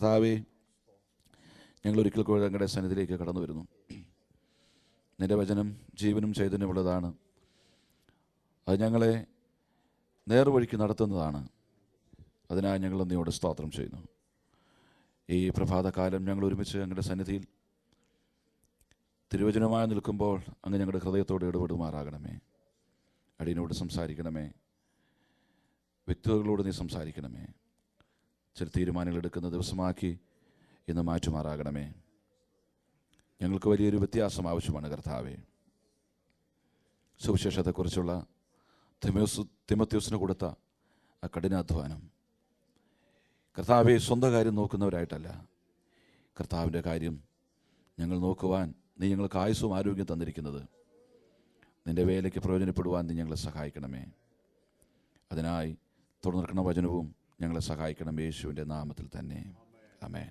കർത്താവെ ഞങ്ങൾ ഒരിക്കൽ കൂടെ ഞങ്ങളുടെ സന്നിധിയിലേക്ക് കടന്നു വരുന്നു നിന്റെ വചനം ജീവനും ചൈതന്യമുള്ളതാണ് അത് ഞങ്ങളെ നേർവഴിക്ക് നടത്തുന്നതാണ് അതിനായി ഞങ്ങൾ നന്ദിയോട് സ്തോത്രം ചെയ്യുന്നു ഈ പ്രഭാതകാലം ഞങ്ങൾ ഒരുമിച്ച് ഞങ്ങളുടെ സന്നിധിയിൽ തിരുവചനമായി നിൽക്കുമ്പോൾ അങ്ങ് ഞങ്ങളുടെ ഹൃദയത്തോട് ഇടപെടുമാറാകണമേ അടിയനോട് സംസാരിക്കണമേ വ്യക്തികളോട് നീ സംസാരിക്കണമേ ചില തീരുമാനങ്ങൾ എടുക്കുന്ന ദിവസമാക്കി ഇന്ന് മാറ്റുമാറാകണമേ ഞങ്ങൾക്ക് വലിയൊരു വ്യത്യാസം ആവശ്യമാണ് കർത്താവെ സുവിശേഷത്തെക്കുറിച്ചുള്ള തിമോസ് തിമത്യോസിന് കൊടുത്ത ആ കഠിനാധ്വാനം കർത്താവെ സ്വന്തം കാര്യം നോക്കുന്നവരായിട്ടല്ല കർത്താവിൻ്റെ കാര്യം ഞങ്ങൾ നോക്കുവാൻ നീ ഞങ്ങൾക്ക് ആയുസ്സും ആരോഗ്യം തന്നിരിക്കുന്നത് നിന്റെ വേലയ്ക്ക് പ്രയോജനപ്പെടുവാൻ നീ ഞങ്ങളെ സഹായിക്കണമേ അതിനായി തുറന്നിറക്കണ വചനവും ഞങ്ങളെ സഹായിക്കണം യേശുവിൻ്റെ നാമത്തിൽ തന്നെ അമേൻ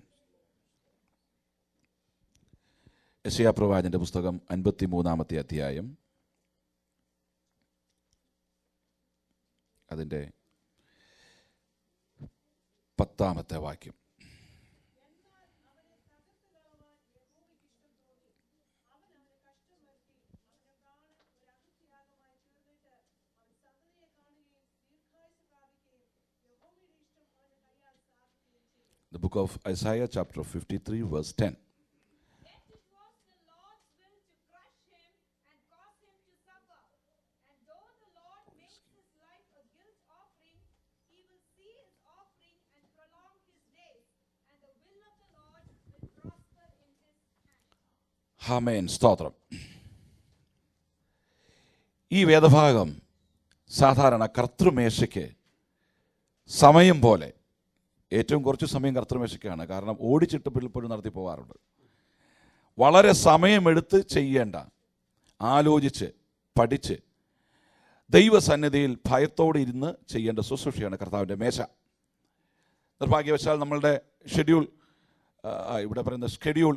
യശയാ പ്രവാചൻ്റെ പുസ്തകം അൻപത്തി മൂന്നാമത്തെ അധ്യായം അതിൻ്റെ പത്താമത്തെ വാക്യം The book of Isaiah, chapter 53, verse 10. Yet it was the Lord's will to crush him and cause him to suffer. And though the Lord makes his life a guilt offering, he will see his offering and prolong his days. And the will of the Lord will prosper in his hand. ഹാമേൻ സ്തോത്രം ഈ വേദഭാഗം സാധാരണ കർത്തൃമേശയ്ക്ക് സമയം പോലെ ഏറ്റവും കുറച്ച് സമയം കർത്തൃമേശയ്ക്കാണ് കാരണം ഓടിച്ചിട്ട് പിള്ളപ്പോഴും നടത്തി പോകാറുണ്ട് വളരെ സമയമെടുത്ത് ചെയ്യേണ്ട ആലോചിച്ച് പഠിച്ച് ദൈവസന്നിധിയിൽ ഭയത്തോടെ ഇരുന്ന് ചെയ്യേണ്ട ശുശ്രൂഷയാണ് കർത്താവിൻ്റെ മേശ നിർഭാഗ്യവശാൽ നമ്മളുടെ ഷെഡ്യൂൾ ആ, ഇവിടെ പറയുന്ന ഷെഡ്യൂൾ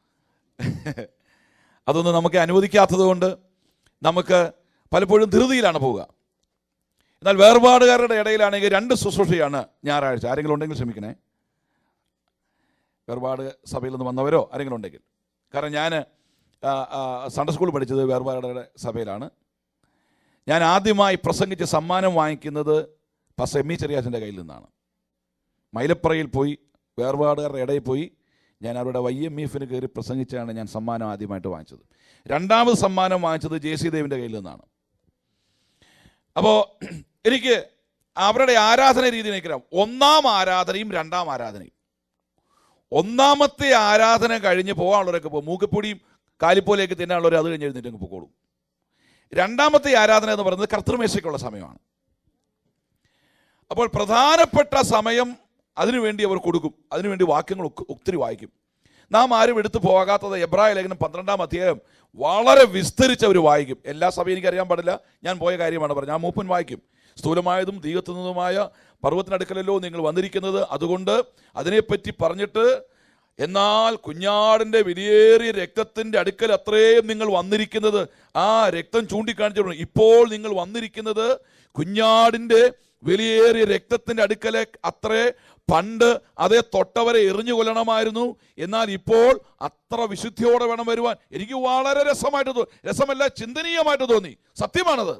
അതൊന്നും നമുക്ക് അനുവദിക്കാത്തത് കൊണ്ട് നമുക്ക് പലപ്പോഴും ധൃതിയിലാണ് പോവുക എന്നാൽ വേർപാടുകാരുടെ ഇടയിലാണെങ്കിൽ രണ്ട് ശുശ്രൂഷയാണ് ഞായറാഴ്ച ആരെങ്കിലും ഉണ്ടെങ്കിൽ ക്ഷമിക്കണേ വേർപാട് സഭയിൽ നിന്ന് വന്നവരോ ആരെങ്കിലും ഉണ്ടെങ്കിൽ കാരണം ഞാൻ സൺഡേ സ്കൂൾ പഠിച്ചത് വേർപാടുകളുടെ സഭയിലാണ് ഞാൻ ആദ്യമായി പ്രസംഗിച്ച് സമ്മാനം വാങ്ങിക്കുന്നത് പസ് എം ഇ ചെറിയാച്ചൻ്റെ കയ്യിൽ നിന്നാണ് മൈലപ്പുറയിൽ പോയി വേർപാടുകാരുടെ ഇടയിൽ പോയി ഞാൻ അവരുടെ വൈ എം എഫിന് കയറി പ്രസംഗിച്ചാണ് ഞാൻ സമ്മാനം ആദ്യമായിട്ട് വാങ്ങിച്ചത് രണ്ടാമത് സമ്മാനം വാങ്ങിച്ചത് ജെ സി ദേവിൻ്റെ കയ്യിൽ നിന്നാണ് അപ്പോൾ എനിക്ക് അവരുടെ ആരാധന രീതി നിൽക്കണം ഒന്നാം ആരാധനയും രണ്ടാം ആരാധനയും ഒന്നാമത്തെ ആരാധന കഴിഞ്ഞ് പോകാനുള്ളവരൊക്കെ പോകും മൂക്കപ്പൊടിയും കാലിപ്പോലെയൊക്കെ തിന്നാനുള്ളവർ അത് കഴിഞ്ഞ് എഴുന്നേറ്റ് അങ്ങ് പൊക്കോളും രണ്ടാമത്തെ ആരാധന എന്ന് പറയുന്നത് കർത്തൃമേശയ്ക്കുള്ള സമയമാണ് അപ്പോൾ പ്രധാനപ്പെട്ട സമയം അതിനുവേണ്ടി അവർ കൊടുക്കും അതിനുവേണ്ടി വാക്യങ്ങൾ ഒക്ക് ഒത്തിരി വായിക്കും നാം ആരും എടുത്തു പോകാത്തത് എബ്രായ ലേഖനം പന്ത്രണ്ടാം അധ്യായം വളരെ വിസ്തരിച്ച് അവർ വായിക്കും എല്ലാ സഭയും എനിക്കറിയാൻ പാടില്ല ഞാൻ പോയ കാര്യമാണ് പറഞ്ഞത് ഞാൻ മൂപ്പൻ വായിക്കും സ്ഥൂലമായതും ദീകത്തുന്നതുമായ പർവ്വത്തിനടുക്കലല്ലോ നിങ്ങൾ വന്നിരിക്കുന്നത് അതുകൊണ്ട് അതിനെപ്പറ്റി പറഞ്ഞിട്ട് എന്നാൽ കുഞ്ഞാടിന്റെ വിലയേറിയ രക്തത്തിന്റെ അടുക്കൽ അത്രയും നിങ്ങൾ വന്നിരിക്കുന്നത് ആ രക്തം ചൂണ്ടിക്കാണിച്ചു ഇപ്പോൾ നിങ്ങൾ വന്നിരിക്കുന്നത് കുഞ്ഞാടിന്റെ വിലയേറിയ രക്തത്തിന്റെ അടുക്കലെ അത്രേ പണ്ട് അതേ തൊട്ടവരെ എറിഞ്ഞു കൊല്ലണമായിരുന്നു എന്നാൽ ഇപ്പോൾ അത്ര വിശുദ്ധിയോടെ വേണം വരുവാൻ എനിക്ക് വളരെ രസമായിട്ട് തോന്നി രസമല്ല ചിന്തനീയമായിട്ട് തോന്നി സത്യമാണത്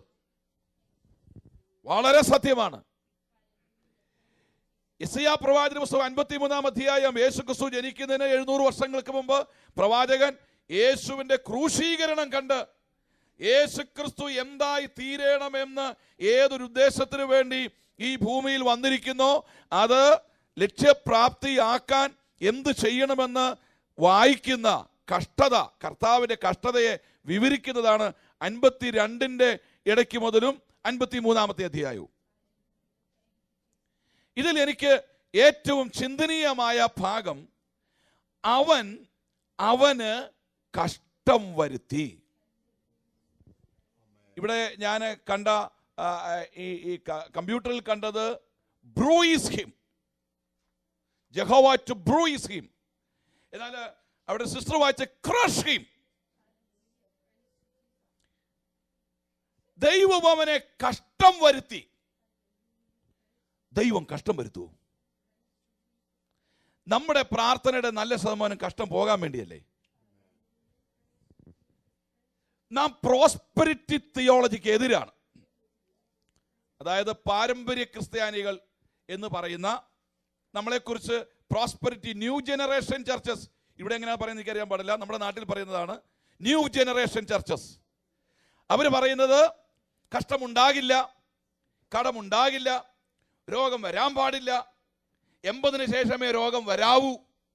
വളരെ സത്യമാണ് ഇസയാ പ്രവാചന പുസ്തകം അൻപത്തി മൂന്നാം അധ്യായം യേശു ക്രിസ്തു ജനിക്കുന്നതിന് എഴുന്നൂറ് വർഷങ്ങൾക്ക് മുമ്പ് പ്രവാചകൻ യേശുവിന്റെ ക്രൂശീകരണം കണ്ട് യേശു ക്രിസ്തു എന്തായി തീരണമെന്ന് ഏതൊരു ഉദ്ദേശത്തിനു വേണ്ടി ഈ ഭൂമിയിൽ വന്നിരിക്കുന്നോ അത് ലക്ഷ്യപ്രാപ്തിയാക്കാൻ എന്ത് ചെയ്യണമെന്ന് വായിക്കുന്ന കഷ്ടത കർത്താവിന്റെ കഷ്ടതയെ വിവരിക്കുന്നതാണ് അൻപത്തി രണ്ടിന്റെ ഇടയ്ക്ക് മുതലും അൻപത്തി മൂന്നാമത്തെ അധ്യായവും ഇതിൽ എനിക്ക് ഏറ്റവും ചിന്തനീയമായ ഭാഗം അവൻ അവന് കഷ്ടം വരുത്തി ഇവിടെ ഞാൻ കണ്ട ആ, ഈ ഈ ക- കമ്പ്യൂട്ടറിൽ കണ്ടത് bruise him Jehovah to bruise him എന്നാൽ അവിടെ സിസ്റ്റർ വായിച്ച ക്രഷ് ഹിം ദൈവം അവനെ കഷ്ടം വരുത്തി ദൈവം കഷ്ടം വരുത്തുമോ നമ്മുടെ പ്രാർത്ഥനയുടെ നല്ല ശതമാനം കഷ്ടം പോകാൻ വേണ്ടിയല്ലേ നാം പ്രോസ്പെരിറ്റി തിയോളജിക്ക് എതിരാണ് അതായത് പാരമ്പര്യ ക്രിസ്ത്യാനികൾ എന്ന് പറയുന്ന നമ്മളെക്കുറിച്ച് പ്രോസ്പെരിറ്റി ന്യൂ ജനറേഷൻ ചർച്ചസ് ഇവിടെ എങ്ങനെയാ പറയുന്നത് എനിക്കറിയാൻ പാടില്ല നമ്മുടെ നാട്ടിൽ പറയുന്നതാണ് ന്യൂ ജനറേഷൻ ചർച്ചസ് അവർ പറയുന്നത് കഷ്ടമുണ്ടാകില്ല കടമുണ്ടാകില്ല രോഗം വരാൻ പാടില്ല എൺപതിന് ശേഷമേ രോഗം വരാവൂ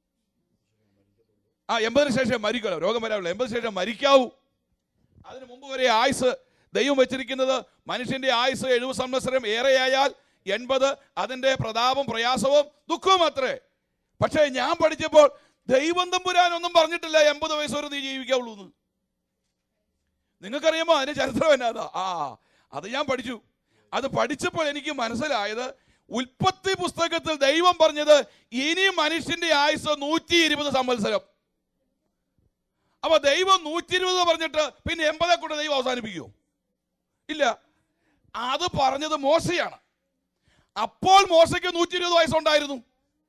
ആ എൺപതിന് ശേഷം മരിക്കണം രോഗം വരാവില്ല എൺപതിന് ശേഷം മരിക്കാവൂ അതിനു മുമ്പ് വരെ ആയുസ് ദൈവം വെച്ചിരിക്കുന്നത് മനുഷ്യന്റെ ആയുസ് എഴുപത് സംവത്സരം ഏറെയായാൽ എൺപത് അതിന്റെ പ്രതാപം പ്രയാസവും ദുഃഖവും അത്രേ പക്ഷേ ഞാൻ പഠിച്ചപ്പോൾ ദൈവം തമ്പുരാനൊന്നും പറഞ്ഞിട്ടില്ല എൺപത് വയസ്സ് വരെ നീ ജീവിക്കാവുള്ളൂ എന്ന് നിങ്ങൾക്കറിയാമോ അതിന്റെ ചരിത്രം എന്നാ ആ അത് ഞാൻ പഠിച്ചു അത് പഠിച്ചപ്പോൾ എനിക്ക് മനസ്സിലായത് ഉൽപ്പത്തി പുസ്തകത്തിൽ ദൈവം പറഞ്ഞത് ഇനി മനുഷ്യന്റെ ആയുസ് നൂറ്റി ഇരുപത് സംവത്സരം അപ്പൊ ദൈവം നൂറ്റി ഇരുപത് പറഞ്ഞിട്ട് പിന്നെ എൺപതെ കൊണ്ട് ദൈവം അവസാനിപ്പിക്കുമോ ഇല്ല അത് പറഞ്ഞത് മോശയാണ് അപ്പോൾ മോശയ്ക്ക് നൂറ്റി ഇരുപത് വയസ്സുണ്ടായിരുന്നു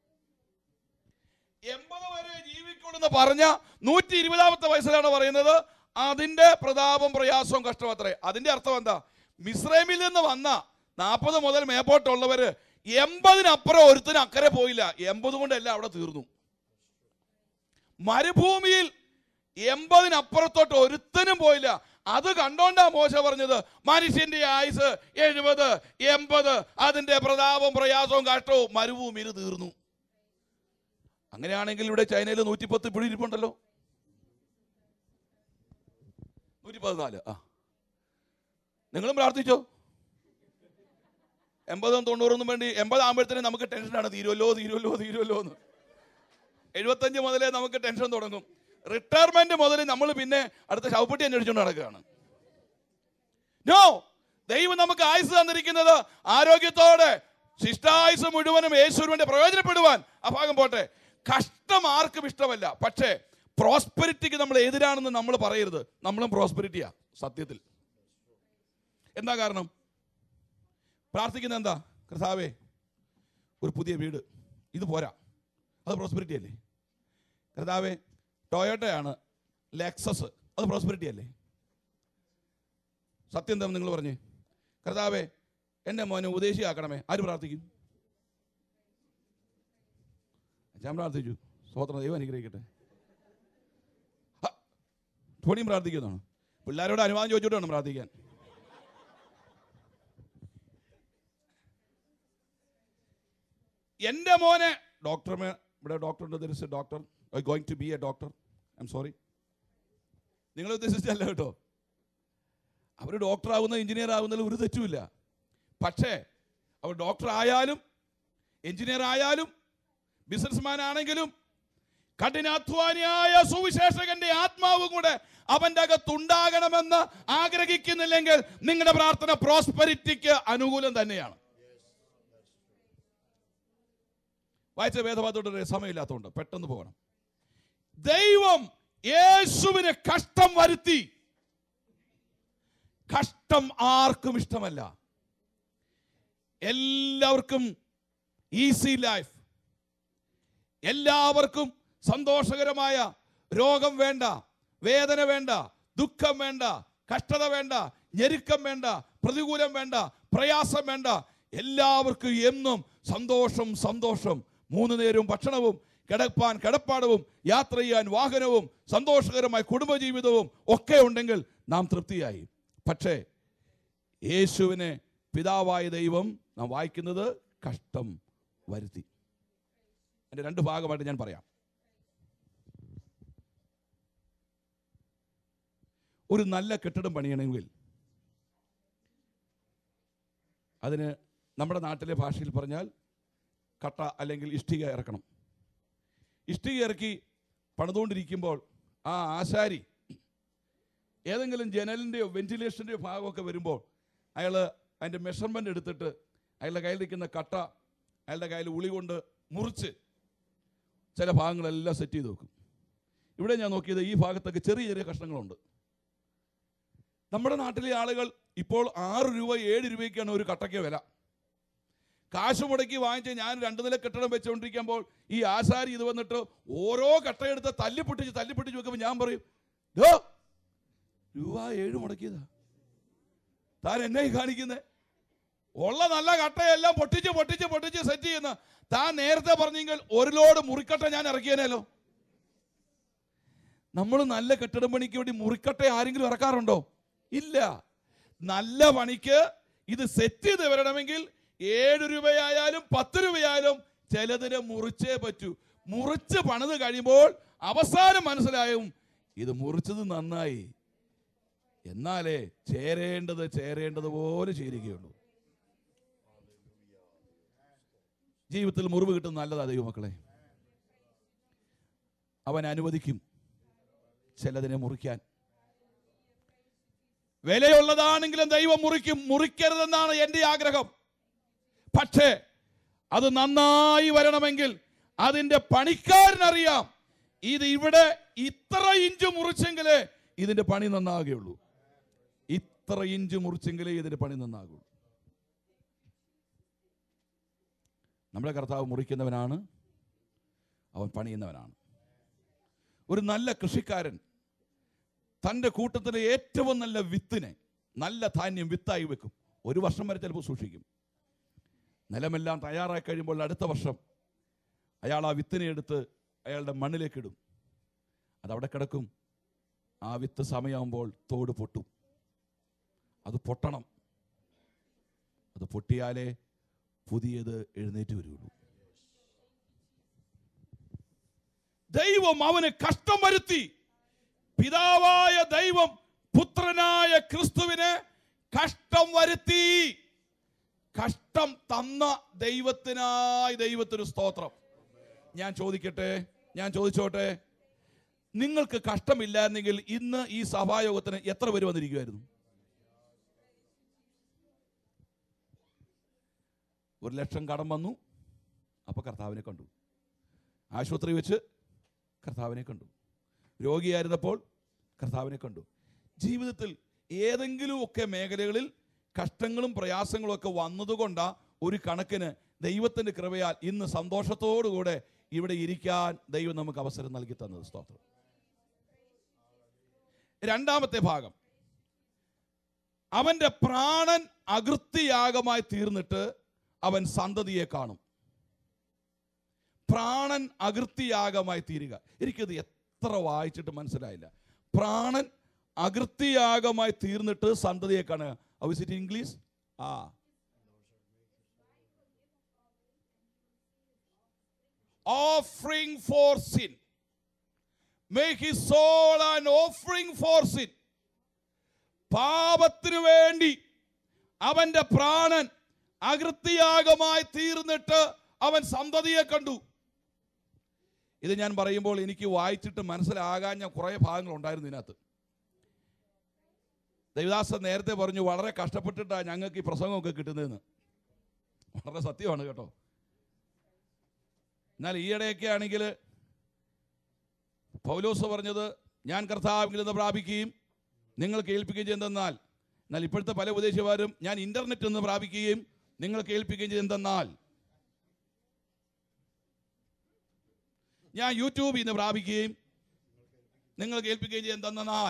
എൺപത് വരെ ജീവിക്കുള്ളെന്ന് പറഞ്ഞ നൂറ്റി ഇരുപതാമത്തെ വയസ്സിലാണ് പറയുന്നത് അതിന്റെ പ്രതാപം പ്രയാസവും കഷ്ടം അത്രേ അതിന്റെ അർത്ഥം എന്താ മിസ്രൈമിൽ നിന്ന് വന്ന നാൽപ്പത് മുതൽ മേപ്പോട്ടുള്ളവര് എൺപതിനപ്പുറം ഒരുത്തിന് അക്കരെ പോയില്ല എൺപത് കൊണ്ടെല്ലാം അവിടെ തീർന്നു മരുഭൂമിയിൽ എൺപതിനപ്പുറത്തോട്ട് ഒരുത്തനും പോയില്ല അത് കണ്ടോണ്ടാ മോശ പറഞ്ഞത് മനുഷ്യന്റെ ആയുസ് എഴുപത് എൺപത് അതിന്റെ പ്രതാപവും പ്രയാസവും കഷ്ടവും മരുഭൂമിയിൽ തീർന്നു അങ്ങനെയാണെങ്കിൽ ഇവിടെ ചൈനയിൽ നൂറ്റിപ്പത്ത് പിടി ഇരിപ്പുണ്ടല്ലോ നൂറ്റി പതിനാല് ആ നിങ്ങളും പ്രാർത്ഥിച്ചോ എൺപതും തൊണ്ണൂറൊന്നും വേണ്ടി എൺപതാകുമ്പോഴത്തേനും നമുക്ക് ടെൻഷനാണ് തീരുമല്ലോ തീരുമല്ലോ തീരുമല്ലോ എന്ന് എഴുപത്തഞ്ച് മുതലേ നമുക്ക് ടെൻഷൻ തുടങ്ങും റിട്ടയർമെന്റ് മുതൽ നമ്മൾ പിന്നെ അടുത്ത ശവപ്പെട്ടി അന്വേഷിച്ചുകൊണ്ട് നടക്കുകയാണ് നോ ദൈവം നമുക്ക് ആയുസ് തന്നിരിക്കുന്നത് ആരോഗ്യത്തോടെ ശിഷ്ടായുസ് മുഴുവനും യേശുവിന്റെ പ്രയോജനപ്പെടുവാൻ ആ ഭാഗം പോട്ടെ കഷ്ടം ആർക്കും ഇഷ്ടമല്ല പക്ഷേ പ്രോസ്പെരിറ്റിക്ക് നമ്മൾ എതിരാണെന്ന് നമ്മൾ പറയരുത് നമ്മളും പ്രോസ്പെരിറ്റിയാ സത്യത്തിൽ എന്താ കാരണം പ്രാർത്ഥിക്കുന്നത് എന്താ കർത്താവേ ഒരു പുതിയ വീട് ഇത് പോരാ അത് പ്രോസ്പെരിറ്റി അല്ലേ കർത്താവേ ടൊയോട്ടയാണ് ലെക്സസ് അത് പ്രോസ്പെരിറ്റി അല്ലേ സത്യം എന്താ നിങ്ങൾ പറഞ്ഞേ കർത്താവേ എൻ്റെ മോനെ ഉപദേശിയാക്കണമേ ആര് പ്രാർത്ഥിക്കും ഞാൻ പ്രാർത്ഥിച്ചു സ്വോത്രം ദൈവം അനുഗ്രഹിക്കട്ടെ ഹ, ധോണിയും പ്രാർത്ഥിക്കുന്നതാണ് പിള്ളേരോട് അനുവാദം ചോദിച്ചിട്ട് വേണം പ്രാർത്ഥിക്കാൻ എൻ്റെ മോനെ ഡോക്ടർ ഇവിടെ ഡോക്ടർ ഉണ്ട് there is a doctor I going to be a doctor I am sorry നിങ്ങൾ ഉദ്ദേശിച്ചല്ല കേട്ടോ അവർ ഡോക്ടർ ആവുന്ന എഞ്ചിനീയർ ആവുന്നതിൽ ഒരു തെറ്റുമില്ല പക്ഷേ അവർ ഡോക്ടർ ആയാലും എഞ്ചിനീയർ ആയാലും ബിസിനസ്മാൻ ആണെങ്കിലും കഠിനാധ്വാനിയായ സുവിശേഷകന്റെ ആത്മാവും കൂടെ അവന്റെ അകത്തുണ്ടാകണമെന്ന് ആഗ്രഹിക്കുന്നില്ലെങ്കിൽ നിങ്ങളുടെ പ്രാർത്ഥന പ്രോസ്പെരിറ്റിക്ക് അനുകൂലം തന്നെയാണ് വായിച്ച വേദഭാഗത്തോട്ട് സമയമില്ലാത്തതുകൊണ്ട് പെട്ടെന്ന് പോകണം ദൈവം യേശുവിന് കഷ്ടം വരുത്തി കഷ്ടം ആർക്കും ഇഷ്ടമല്ല എല്ലാവർക്കും ഈസി ലൈഫ് എല്ലാവർക്കും സന്തോഷകരമായ രോഗം വേണ്ട വേദന വേണ്ട ദുഃഖം വേണ്ട കഷ്ടത വേണ്ട ഞെരുക്കം വേണ്ട പ്രതികൂലം വേണ്ട പ്രയാസം വേണ്ട എല്ലാവർക്കും എന്നും സന്തോഷം സന്തോഷം മൂന്ന് നേരവും ഭക്ഷണവും കിടപ്പാൻ കിടപ്പാടവും യാത്ര ചെയ്യാൻ വാഹനവും സന്തോഷകരമായ കുടുംബജീവിതവും ഒക്കെ ഉണ്ടെങ്കിൽ നാം തൃപ്തിയായി പക്ഷേ യേശുവിനെ പിതാവായ ദൈവം നാം വായിക്കുന്നത് കഷ്ടം വരുത്തി എൻ്റെ രണ്ട് ഭാഗമായിട്ട് ഞാൻ പറയാം ഒരു നല്ല കെട്ടിടം പണിയണമെങ്കിൽ അതിന് നമ്മുടെ നാട്ടിലെ ഭാഷയിൽ പറഞ്ഞാൽ കട്ട അല്ലെങ്കിൽ ഇഷ്ടിക ഇറക്കണം ഇഷ്ടിക ഇറക്കി പണിതുകൊണ്ടിരിക്കുമ്പോൾ ആ ആശാരി ഏതെങ്കിലും ജനലിൻ്റെയോ വെന്റിലേഷൻ്റെയോ ഭാഗമൊക്കെ വരുമ്പോൾ അയാൾ അതിൻ്റെ മെഷർമെൻ്റ് എടുത്തിട്ട് അയാളുടെ കയ്യിൽ നിൽക്കുന്ന കട്ട അയാളുടെ കയ്യിൽ ഉളി കൊണ്ട് മുറിച്ച് ചില ഭാഗങ്ങളെല്ലാം സെറ്റ് ചെയ്ത് വെക്കും ഇവിടെ ഞാൻ നോക്കിയത് ഈ ഭാഗത്തൊക്കെ ചെറിയ ചെറിയ കഷ്ണങ്ങളുണ്ട് നമ്മുടെ നാട്ടിലെ ആളുകൾ ഇപ്പോൾ ആറ് രൂപ ഏഴ് രൂപയ്ക്കാണ് ഒരു കട്ടയ്ക്ക് വില കാശ് മുടക്കി വാങ്ങിച്ച് ഞാൻ രണ്ടു നില കെട്ടിടം വെച്ചുകൊണ്ടിരിക്കുമ്പോൾ ഈ ആശാരി ഇത് വന്നിട്ട് ഓരോ കട്ടയെടുത്ത് തല്ലിപ്പൊട്ടിച്ച് തല്ലിപ്പൊട്ടിച്ച് വെക്കുമ്പോൾ ഞാൻ പറയും "ഡോ, രൂപ ഏഴ് മുടക്കിയതാ താൻ എന്നെ കാണിക്കുന്നേ ഉള്ള നല്ല കട്ടയെല്ലാം പൊട്ടിച്ച് പൊട്ടിച്ച് പൊട്ടിച്ച് സെറ്റ് ചെയ്യുന്ന താൻ നേരത്തെ പറഞ്ഞെങ്കിൽ ഒരു ലോഡ് മുറിക്കട്ട ഞാൻ ഇറക്കിയേനല്ലോ നമ്മൾ നല്ല കെട്ടിടം പണിക്ക് വേണ്ടി മുറിക്കട്ട ആരെങ്കിലും ഇറക്കാറുണ്ടോ ഇല്ല നല്ല പണിക്ക് ഇത് സെറ്റ് ചെയ്ത് വരണമെങ്കിൽ ഏഴ് രൂപയായാലും പത്ത് രൂപയായാലും ചിലതിനെ മുറിച്ചേ പറ്റൂ മുറിച്ച് പണിത് കഴിയുമ്പോൾ അവസാനം മനസ്സിലായും ഇത് മുറിച്ചത് നന്നായി എന്നാലേ ചേരേണ്ടത് ചേരേണ്ടത് പോലെ ചേരുകയുള്ളൂ ജീവിതത്തിൽ മുറിവ് കിട്ടുന്ന നല്ലതാ ദൈവമക്കളെ അവൻ അനുവദിക്കും ചിലതിനെ മുറിക്കാൻ വിലയുള്ളതാണെങ്കിലും ദൈവം മുറിക്കും മുറിക്കരുതെന്നാണ് എൻ്റെ ആഗ്രഹം പക്ഷേ അത് നന്നായി വരണമെങ്കിൽ അതിന്റെ പണിക്കാരനറിയാം ഇത് ഇവിടെ ഇത്ര ഇഞ്ച് മുറിച്ചെങ്കിലേ ഇതിന്റെ പണി നന്നാകുകയുള്ളൂ ഇത്ര ഇഞ്ച് മുറിച്ചെങ്കിലേ ഇതിന്റെ പണി നന്നാകുള്ളൂ നമ്മുടെ കർത്താവ് മുറിക്കുന്നവനാണ് അവൻ പണിയുന്നവനാണ് ഒരു നല്ല കൃഷിക്കാരൻ തൻ്റെ കൂട്ടത്തിലെ ഏറ്റവും നല്ല വിത്തിനെ നല്ല ധാന്യം വിത്തായി വെക്കും ഒരു വർഷം വരെ ചിലപ്പോൾ സൂക്ഷിക്കും നിലമെല്ലാം തയ്യാറായി കഴിയുമ്പോൾ അടുത്ത വർഷം അയാൾ ആ വിത്തിനെ എടുത്ത് അയാളുടെ മണ്ണിലേക്ക് ഇടും അതവിടെ കിടക്കും ആ വിത്ത് സമയമാകുമ്പോൾ തോട് പൊട്ടും അത് പൊട്ടണം അത് പൊട്ടിയാലേ പുതിയത് എഴുന്നേറ്റ് വരുള്ളൂ ദൈവം അവന് കഷ്ടം വരുത്തി പിതാവായ ദൈവം പുത്രനായ ക്രിസ്തുവിന് കഷ്ടം വരുത്തി കഷ്ടം തന്ന ദൈവത്തിനായി ദൈവത്തിന് സ്തോത്രം ഞാൻ ചോദിക്കട്ടെ ഞാൻ ചോദിച്ചോട്ടെ നിങ്ങൾക്ക് കഷ്ടമില്ലായിരുന്നെങ്കിൽ ഇന്ന് ഈ സഭായോഗത്തിന് എത്ര പേര് വന്നിരിക്കുമായിരുന്നു ഒരു ലക്ഷം കടം വന്നു അപ്പൊ കർത്താവിനെ കണ്ടു ആശുപത്രി വെച്ച് കർത്താവിനെ കണ്ടു രോഗിയായിരുന്നപ്പോൾ കർത്താവിനെ കണ്ടു ജീവിതത്തിൽ ഏതെങ്കിലും ഒക്കെ മേഖലകളിൽ കഷ്ടങ്ങളും പ്രയാസങ്ങളും ഒക്കെ വന്നതുകൊണ്ടാ ഒരു കണക്കിന് ദൈവത്തിന്റെ കൃപയാൽ ഇന്ന് സന്തോഷത്തോടുകൂടെ ഇവിടെ ഇരിക്കാൻ ദൈവം നമുക്ക് അവസരം നൽകി തന്നത് സ്തോത്രം രണ്ടാമത്തെ ഭാഗം അവന്റെ പ്രാണൻ അകൃത്യയാഗമായി തീർന്നിട്ട് അവൻ സന്തതിയെ കാണും പ്രാണൻ അകൃത്യയാഗമായി തീരുക എനിക്കത് എത്ര വായിച്ചിട്ട് മനസ്സിലായില്ല പ്രാണൻ അകൃത്യയാഗമായി തീർന്നിട്ട് സന്തതിയെ കാണുക ഔ ഇംഗ്ലീഷ് ആ offering for sin. Make his soul an offering for sin. പാപത്തിനു വേണ്ടി അവന്റെ പ്രാണൻ അകൃത്യയാഗമായി തീർന്നിട്ട് അവൻ സന്തതിയെ കണ്ടു ഇത് ഞാൻ പറയുമ്പോൾ എനിക്ക് വായിച്ചിട്ട് മനസ്സിലാകാൻ ഞാൻ കുറേ ഭാഗങ്ങൾ ഉണ്ടായിരുന്നു ഇതിനകത്ത് ദേവദാസൻ നേരത്തെ പറഞ്ഞു വളരെ കഷ്ടപ്പെട്ടിട്ടാണ് ഞങ്ങൾക്ക് ഈ പ്രസംഗമൊക്കെ കിട്ടുന്നതെന്ന് വളരെ സത്യമാണ് കേട്ടോ എന്നാൽ ഈയിടെയൊക്കെ ആണെങ്കിൽ പൗലോസ് പറഞ്ഞത് ഞാൻ കർത്താവിൽ നിന്ന് പ്രാപിക്കുകയും നിങ്ങൾ കേൾപ്പിക്കുകയും ചെയ്യുന്നതെന്നാൽ എന്നാൽ ഇപ്പോഴത്തെ പല ഉപദേശിമാരും ഞാൻ ഇന്റർനെറ്റ് നിന്ന് പ്രാപിക്കുകയും നിങ്ങൾ കേൾപ്പിക്കുകയും ചെയ്യുന്നതെന്നാൽ ഞാൻ യൂട്യൂബിൽ നിന്ന് പ്രാപിക്കുകയും നിങ്ങൾ കേൾപ്പിക്കുകയും ചെയ്യുന്നതെന്നാൽ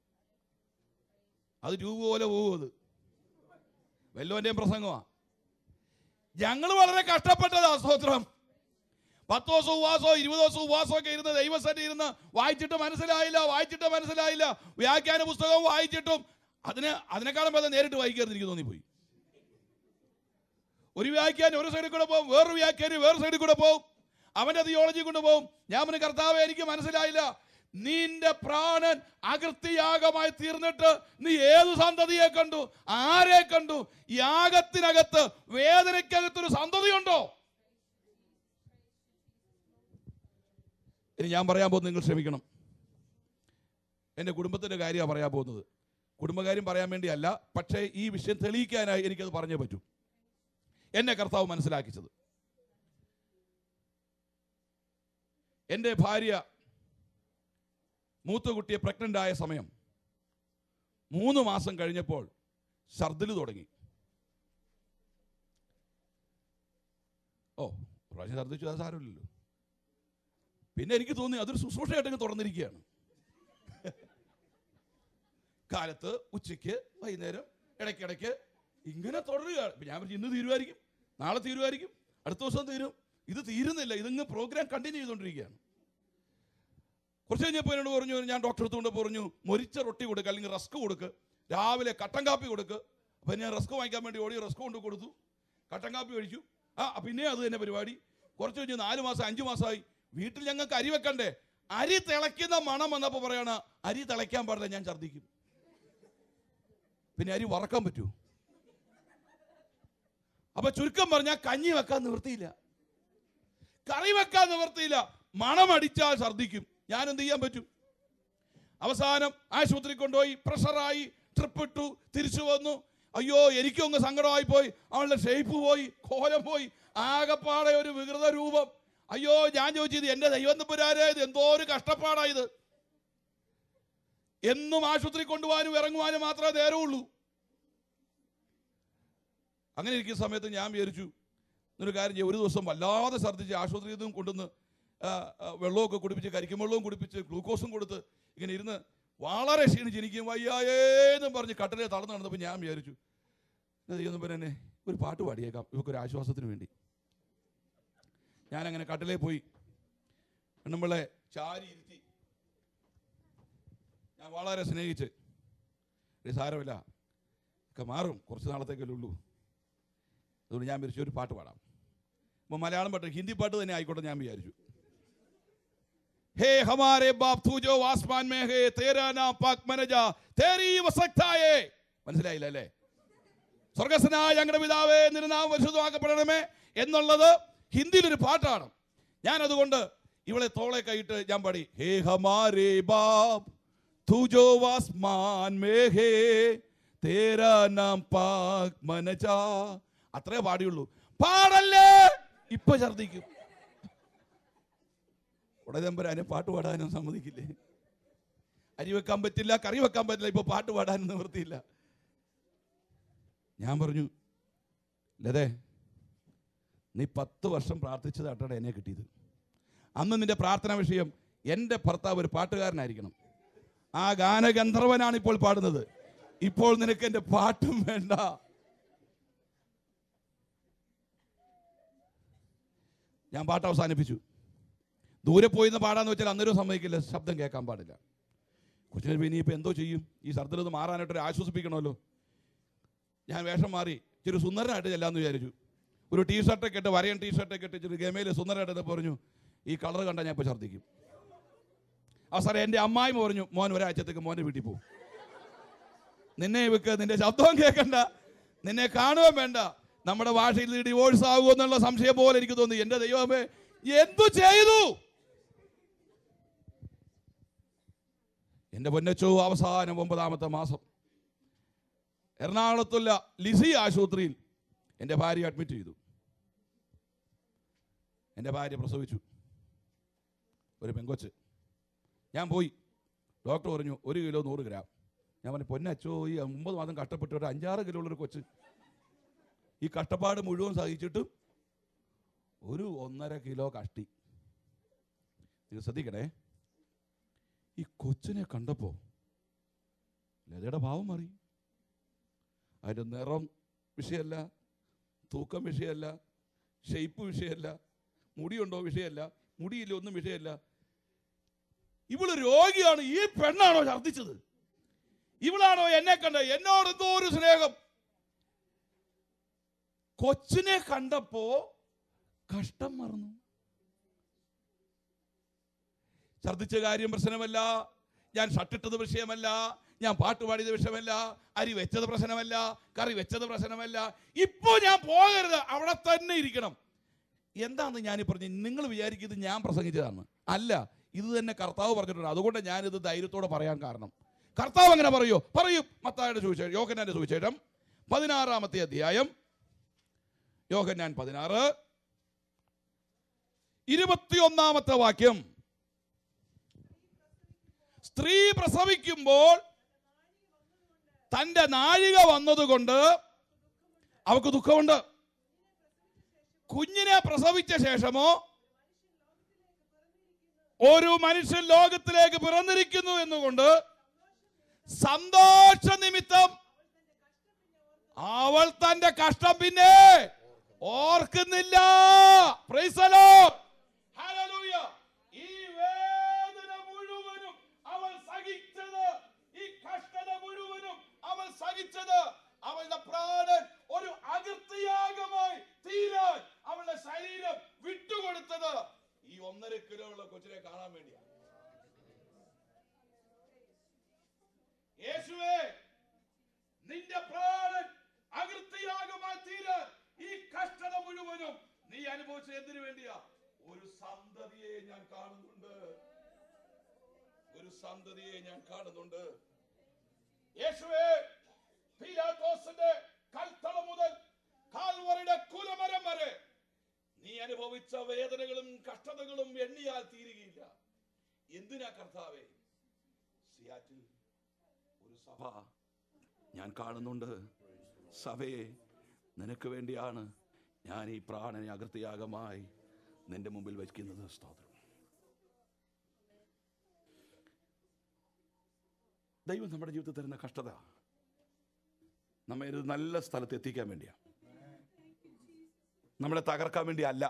അത് ട്യൂബ് പോലെ പോകും അത് വല്ലവൻ്റെയും പ്രസംഗമാണ് ഞങ്ങൾ വളരെ കഷ്ടപ്പെട്ടതാ സ്തോത്രം പത്ത് ദിവസം ഉപവാസോ ഇരുപത് ദിവസം ഉപവാസമോ ഒക്കെ ഇരുന്ന് ദൈവസന്നിധി ഇരുന്ന് വായിച്ചിട്ട് മനസ്സിലായില്ല വായിച്ചിട്ട് മനസ്സിലായില്ല വ്യാഖ്യാന പുസ്തകവും വായിച്ചിട്ടും അതിന് അതിനേക്കാളും ഭേദം നേരിട്ട് വായിക്കരുത് എനിക്ക് തോന്നിപ്പോയി ഒരു വ്യാഖ്യാനം ഒരു സൈഡിൽ കൂടെ പോകും വേറൊരു വ്യാഖ്യാനം വേറെ സൈഡിൽ കൂടെ പോകും അവന്റെ തിയോളജി കൊണ്ടുപോകും ഞാൻ പറഞ്ഞു കർത്താവ് എനിക്ക് മനസ്സിലായില്ല നിന്റെ പ്രാണൻ അകൃത്യയാഗമായി തീർന്നിട്ട് നീ ഏത് സന്തതിയെ കണ്ടു ആരെ കണ്ടു യാഗത്തിനകത്ത് വേദനയ്ക്കകത്തൊരു സന്തതിയുണ്ടോ ഇനി ഞാൻ പറയാൻ പോകുന്നത് നിങ്ങൾ ക്ഷമിക്കണം എൻ്റെ കുടുംബത്തിൻ്റെ കാര്യമാണ് പറയാൻ പോകുന്നത് കുടുംബകാര്യം പറയാൻ വേണ്ടിയല്ല പക്ഷേ ഈ വിഷയം തെളിയിക്കാനായി എനിക്കത് പറഞ്ഞേ പറ്റൂ എന്നെ കർത്താവ് മനസ്സിലാക്കിച്ചത് എൻ്റെ ഭാര്യ മൂത്ത കുട്ടിയെ പ്രഗ്നൻ്റ് ആയ സമയം മൂന്ന് മാസം കഴിഞ്ഞപ്പോൾ ഛർദിൽ തുടങ്ങി പ്രാവശ്യം ഛർദ്ദിച്ചു അത് സാരമില്ലല്ലോ പിന്നെ എനിക്ക് തോന്നി അതൊരു ശുശ്രൂഷയായിട്ട് അങ്ങ് തുറന്നിരിക്കുകയാണ് കാലത്ത് ഉച്ചയ്ക്ക് വൈകുന്നേരം ഇടയ്ക്കിടയ്ക്ക് ഇങ്ങനെ തുടരുകയാണ് ഇപ്പം ഞാൻ വിചാരിച്ചു ഇന്ന് തീരുമായിരിക്കും നാളെ തീരുമായിരിക്കും അടുത്ത ദിവസം തീരും ഇത് തീരുന്നില്ല ഇതിങ്ങ് പ്രോഗ്രാം കണ്ടിന്യൂ ചെയ്തുകൊണ്ടിരിക്കുകയാണ് കുറച്ച് കഴിഞ്ഞപ്പോൾ എന്നോട് പറഞ്ഞു ഞാൻ ഡോക്ടർ അടുത്തുകൊണ്ട് പറഞ്ഞു മൊരിച്ച റൊട്ടി കൊടുക്കുക അല്ലെങ്കിൽ റസ്ക് കൊടുക്ക് രാവിലെ കട്ടൻ കാപ്പി കൊടുക്ക് അപ്പം ഞാൻ റസ്ക് വാങ്ങിക്കാൻ വേണ്ടി ഓടി റസ്ക് കൊണ്ട് കൊടുത്തു കട്ടൻ കാപ്പി കഴിച്ചു ആ പിന്നെ അത് തന്നെ പരിപാടി കുറച്ച് കഴിഞ്ഞ് നാല് മാസം അഞ്ച് മാസമായി വീട്ടിൽ ഞങ്ങൾക്ക് അരി വെക്കണ്ടേ അരി തിളയ്ക്കുന്ന മണം വന്നപ്പോൾ പറയാണ് അരി തിളയ്ക്കാൻ പാടില്ല ഞാൻ ഛർദ്ദിക്കും പിന്നെ അരി വറക്കാൻ പറ്റൂ അപ്പൊ ചുരുക്കം പറഞ്ഞാൽ കഞ്ഞി വെക്കാൻ നിവൃത്തിയില്ല കറി വെക്കാൻ നിവൃത്തിയില്ല മണം അടിച്ചാൽ ഛർദ്ദിക്കും ഞാൻ എന്ത് ചെയ്യാൻ പറ്റും അവസാനം ആശുപത്രി കൊണ്ടുപോയി പ്രഷറായി ട്രിപ്പ് ഇട്ടു തിരിച്ചു വന്നു അയ്യോ എനിക്കും അങ്ങ് സങ്കടമായി പോയി അവളുടെ ഷേപ്പ് പോയി കോലം പോയി ആകപ്പാടെ ഒരു വികൃത രൂപം അയ്യോ ഞാൻ ചോദിച്ചത് എന്റെ ദൈവം തമ്പുരാനെ ഇത് എന്തോ ഒരു കഷ്ടപ്പാടായത് എന്നും ആശുപത്രി കൊണ്ടുപോകാനും ഇറങ്ങുവാനും മാത്രമേ നേരമുള്ളൂ അങ്ങനെ ഇരിക്കുന്ന സമയത്ത് ഞാൻ വിചാരിച്ചു ഒരു കാര്യം ചെയ്യും ഒരു ദിവസം വല്ലാതെ ഛർദ്ദിച്ച് ആശുപത്രിയിൽ നിന്നും കൊണ്ടുവന്ന് ആ, ആ, വെള്ളമൊക്കെ കുടിപ്പിച്ച് കരിക്കും വെള്ളവും കുടിപ്പിച്ച് ഗ്ലൂക്കോസും കൊടുത്ത് ഇങ്ങനെ ഇരുന്ന് വളരെ ക്ഷീണിച്ച് എനിക്ക് വയ്യായേന്നും പറഞ്ഞ് കട്ടിലെ തളർന്നു നടന്നപ്പോൾ ഞാൻ വിചാരിച്ചു "ഇത് ദൈവം തമ്പുരാനെ എന്നെ ഒരു പാട്ട് പാടിയേക്കാം ഇവക്കൊരു ആശ്വാസത്തിന് വേണ്ടി ഞാനങ്ങനെ കട്ടിലേ പോയി നമ്മളെ ചാരി ഇരുത്തി ഞാൻ വളരെ സ്നേഹിച്ച് "ഇത് സാരമില്ല ഒക്കെ മാറും കുറച്ച് നാളത്തേക്കല്ലേ ഉള്ളൂ അതുകൊണ്ട് ഞാൻ വിചാരിച്ചു ഒരു പാട്ട് പാടാം അപ്പോൾ മലയാളം പാട്ട് ഹിന്ദി പാട്ട് തന്നെ ആയിക്കോട്ടെ ഞാൻ വിചാരിച്ചു हे हमारे बाप तू जो आसमान में है तेरा नाम पाक മനജ തേരി വസക്തായേ മനസ്സിലായില്ല അല്ലേ സ്വർഗസ്വനായ ഞങ്ങളുടെ പിതാവേ നിന്റെ നാം പരിശുദ്ധമാക്കപ്പെടണമേ എന്നുള്ളത് ഹിന്ദിയിൽ ഒരു പാട്ടാണ് ഞാൻ അതുകൊണ്ട് ഇവളെ തോളെ കൈയിട്ട് ഞാൻ പാടി ഹേ ഹമാരേ ബാബ് तू जो आसमान में है तेरा नाम पाक മനജ അത്രേ പാടിയുള്ളൂ പാടല്ലേ ഇപ്പൊ ഛർദിക്കും ഉടതമ്പരാനെ പാട്ട് പാടാനും സമ്മതിക്കില്ലേ അരി വെക്കാൻ പറ്റില്ല കറി വെക്കാൻ പറ്റില്ല ഇപ്പൊ പാട്ട് പാടാനും നിവൃത്തിയില്ല ഞാൻ പറഞ്ഞു ലതേ നീ പത്ത് വർഷം പ്രാർത്ഥിച്ചതാട്ടാണ് എന്നെ കിട്ടിയത് അന്ന് നിന്റെ പ്രാർത്ഥനാ വിഷയം എൻ്റെ ഭർത്താവ് ഒരു പാട്ടുകാരനായിരിക്കണം ആ ഗാനഗന്ധർവനാണ് ഇപ്പോൾ പാടുന്നത് ഇപ്പോൾ നിനക്ക് എൻ്റെ പാട്ടും വേണ്ട ഞാൻ പാട്ട് അവസാനിപ്പിച്ചു ദൂരെ പോയി എന്ന് പാടാന്ന് വെച്ചാൽ അന്നേരം സമ്മതിക്കില്ല ശബ്ദം കേൾക്കാൻ പാടില്ല കുറച്ച് കഴിയുമ്പോൾ ഇനിയിപ്പോൾ എന്തോ ചെയ്യും ഈ ശബ്ദത്തിൽ നിന്ന് മാറാനായിട്ട് ഒരു ആശ്വസിപ്പിക്കണമല്ലോ ഞാൻ വേഷം മാറി ഇച്ചിരി സുന്ദരനായിട്ട് ചെല്ലാന്ന് വിചാരിച്ചു ഒരു ടീഷർട്ടൊക്കെ ഇട്ട് വരയൻ ടീഷർട്ടൊക്കെ ഇട്ട് ഇച്ചിരി ഗമയിൽ സുന്ദരനായിട്ട് പറഞ്ഞു ഈ കളർ കണ്ടാൽ ഞാൻ ഇപ്പോൾ ഛർദ്ദിക്കും അവസാനം എൻ്റെ അമ്മായിമ പറഞ്ഞു മോൻ ഒരാഴ്ചത്തേക്ക് മോൻ്റെ വീട്ടിൽ പോകും നിന്നെ ഇവക്ക് നിന്റെ ശബ്ദവും കേൾക്കണ്ട നിന്നെ കാണുകയും വേണ്ട നമ്മുടെ ഭാഷയിൽ നീ ഡിവോഴ്സ് ആകുമോ എന്നുള്ള സംശയം പോലെ എനിക്ക് തോന്നി എൻ്റെ ദൈവമേ എന്തു ചെയ്തു എൻ്റെ പൊന്നച്ചോ അവസാനം ഒമ്പതാമത്തെ മാസം എറണാകുളത്തുള്ള ലിസി ആശുപത്രിയിൽ എൻ്റെ ഭാര്യ അഡ്മിറ്റ് ചെയ്തു എൻ്റെ ഭാര്യ പ്രസവിച്ചു ഒരു പെങ്കൊച്ച് ഞാൻ പോയി ഡോക്ടർ പറഞ്ഞു ഒരു കിലോ നൂറ് ഗ്രാം ഞാൻ പറഞ്ഞു പൊന്നച്ചോ ഈ ഒമ്പത് മാസം കഷ്ടപ്പെട്ട് ഒരു അഞ്ചാറ് കിലോ ഉള്ളൊരു കൊച്ച് ഈ കഷ്ടപ്പാട് മുഴുവൻ സഹിച്ചിട്ടും ഒരു ഒന്നര കിലോ കഷ്ടി നിങ്ങൾ ശ്രദ്ധിക്കണേ ഈ കൊച്ചിനെ കണ്ടപ്പോൾ ലതയുടെ ഭാവം മാറി അതിൻ്റെ നിറം വിഷയമല്ല തൂക്കം വിഷയമല്ല ഷെയ്പ്പ് വിഷയമല്ല മുടിയുണ്ടോ വിഷയമല്ല മുടിയില്ല ഒന്നും വിഷയമല്ല ഇവള് രോഗിയാണ് ഈ പെണ്ണാണോ ഛർദ്ദിച്ചത് ഇവളാണോ എന്നെ കണ്ട എന്നോട് എന്തോ ഒരു സ്നേഹം കൊച്ചിനെ കണ്ടപ്പോ കഷ്ടം മറന്നു ഛർദ്ദിച്ച കാര്യം പ്രശ്നമല്ല ഞാൻ ഷട്ടിട്ടത് വിഷയമല്ല ഞാൻ പാട്ട് പാടിയത് വിഷയമല്ല അരി വെച്ചത് പ്രശ്നമല്ല കറി വെച്ചത് പ്രശ്നമല്ല ഇപ്പോ ഞാൻ പോകരുത് അവിടെ തന്നെ ഇരിക്കണം എന്താന്ന് ഞാൻ പറഞ്ഞു നിങ്ങൾ വിചാരിക്കുന്നത് ഞാൻ പ്രസംഗിച്ചതാണ് അല്ല ഇത് തന്നെ കർത്താവ് പറഞ്ഞിട്ടുണ്ട് അതുകൊണ്ട് ഞാനിത് ധൈര്യത്തോടെ പറയാൻ കാരണം കർത്താവ് അങ്ങനെ പറയോ പറയും മത്തായുടെ സുവിശേഷം യോഹന്നാന്റെ സുവിശേഷം പതിനാറാമത്തെ അധ്യായം യോഹന്നാൻ പതിനാറ് ഇരുപത്തിയൊന്നാമത്തെ വാക്യം സ്ത്രീ പ്രസവിക്കുമ്പോൾ തന്റെ നാഴിക വന്നതുകൊണ്ട് അവക്ക് ദുഃഖമുണ്ട് കുഞ്ഞിനെ പ്രസവിച്ച ശേഷമോ ഒരു മനുഷ്യൻ ലോകത്തിലേക്ക് പിറന്നിരിക്കുന്നു എന്നുകൊണ്ട് സന്തോഷ നിമിത്തം അവൾ തന്റെ കഷ്ടം പിന്നെ ഓർക്കുന്നില്ല Praise the Lord. Hallelujah. ഈ വേദന മുഴുവനും അവൾ സഹിച്ചത് ഈ കഷ്ടത മുഴുവനും അവൾ സഹിച്ചത് അവളുടെ പ്രാണൻ ഒരു അകൃത്യയാഗമായി തീരാൻ അവളുടെ ശരീരം വിട്ടുകൊടുത്തത് ഈ ഒന്നര കിലോ ഉള്ള കൊച്ചിനെ കാണാൻ വേണ്ടിയാണ് യേശുവേ നിന്റെ പ്രാണൻ അകൃത്യയാഗമായി തീരാൻ ഈ കഷ്ടത മുഴുവനും നീ അനുഭവിച്ചത് എന്തിനു വേണ്ടിയാ ഒരു സന്തതിയെ ഞാൻ കാണുന്നുണ്ട് ഒരു സന്തതിയെ ഞാൻ കാണുന്നുണ്ട് യേശുവേ പീലാത്തോസിന്റെ കൽത്തള മുതൽ കാൽവറിയുടെ കുലമരം വരെ നീ അനുഭവിച്ച വേദനകളും കഷ്ടതകളും എണ്ണിയാൽ തീരുകയില്ല എന്തിനാ കർത്താവേ സിയാറ്റിൽ ഒരു സഭ ഞാൻ കാണുന്നുണ്ട് സഭയെ നിനക്ക് വേണ്ടിയാണ് ഞാൻ ഈ പ്രാണനെ അകൃത്യയാഗമായി നിന്റെ മുമ്പിൽ വയ്ക്കുന്നത് സ്തോത്രം ദൈവം നമ്മുടെ ജീവിതത്തിൽ തരുന്ന കഷ്ടത നമ്മെ ഒരു നല്ല സ്ഥലത്ത് എത്തിക്കാൻ വേണ്ടിയാ നമ്മളെ തകർക്കാൻ വേണ്ടിയല്ല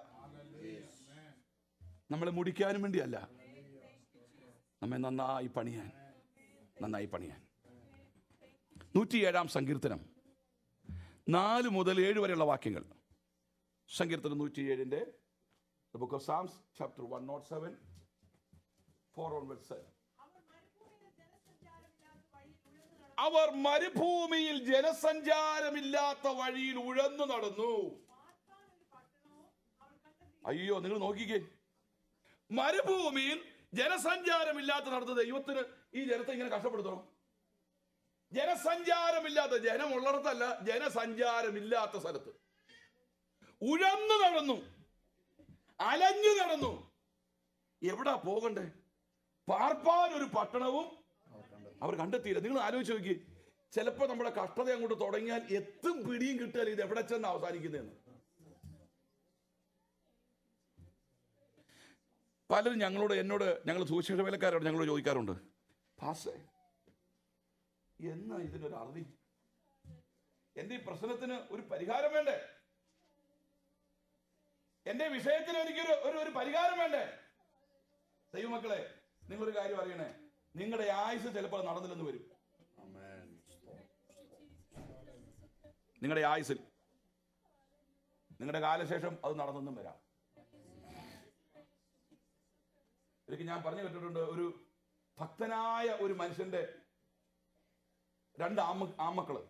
നമ്മളെ മുടിക്കാനും വേണ്ടിയല്ല നമ്മെ നന്നായി പണിയാൻ നന്നായി പണിയാൻ നൂറ്റിയേഴാം സങ്കീർത്തനം നാല് മുതൽ ഏഴ് വരെയുള്ള വാക്യങ്ങൾ സങ്കീർത്തനം നൂറ്റിയേഴിൻ്റെ book of Psalms chapter one nought seven four on seven അവർ മരുഭൂമിയിൽ ജനസഞ്ചാരമില്ലാത്ത വഴിയിൽ ഉഴന്നു അവർ മരുഭൂമിയിൽ ജനസഞ്ചാരമില്ലാത്ത വഴിയിൽ ഉഴന്നു നടന്നു നടന്നു പാർപ്പാൻ ഒരു പട്ടണവും അവർ കണ്ടെത്തിയില്ല. അയ്യോ നിങ്ങൾ നോക്കിക്കേ മരുഭൂമിയിൽ ജനസഞ്ചാരമില്ലാത്ത നടന്ന ദൈവത്തിന് ഈ ജനത്തെ ഇങ്ങനെ കഷ്ടപ്പെടുത്തണം ജനസഞ്ചാരമില്ലാത്ത ജനമുള്ളിടത്തല്ല ജനസഞ്ചാരമില്ലാത്ത സ്ഥലത്ത് ഉഴന്നു നടന്നു അലഞ്ഞു നടന്നു എവിടാ പോകണ്ടേ പാർപ്പാൻ ഒരു പട്ടണവും അവർ കണ്ടെത്തിയില്ല നിങ്ങൾ ആലോചിച്ച് നോക്കി ചിലപ്പോൾ നമ്മുടെ കഷ്ടത അങ്ങോട്ട് തുടങ്ങിയാൽ എത്തും പിടിയും കിട്ടിയാൽ ഇത് എവിടെ ചെന്ന് അവസാനിക്കുന്നതെന്ന് പലരും ഞങ്ങളോട് എന്നോട് ഞങ്ങൾ സുവിശേഷ വേലക്കാരോട് ഞങ്ങളോട് ചോദിക്കാറുണ്ട് പാസേ എന്നാ ഇതിനൊരു അറുതി എന്റെ ഈ പ്രശ്നത്തിന് ഒരു പരിഹാരം വേണ്ടേ എന്റെ വിഷയത്തിന് എനിക്കൊരു ഒരു ഒരു പരിഹാരം വേണ്ടേ ദൈവമക്കളെ നിങ്ങളൊരു കാര്യം അറിയണേ നിങ്ങളുടെ ആയുസ് ചിലപ്പോൾ നടന്നില്ലെന്ന് വരും നിങ്ങളുടെ ആയുസിൽ നിങ്ങളുടെ കാലശേഷം അത് നടന്നെന്നും വരാം ഒരിക്കൽ ഞാൻ പറഞ്ഞു കേട്ടിട്ടുണ്ട് ഒരു ഭക്തനായ ഒരു മനുഷ്യന്റെ രണ്ട് ആമ ആമക്കള്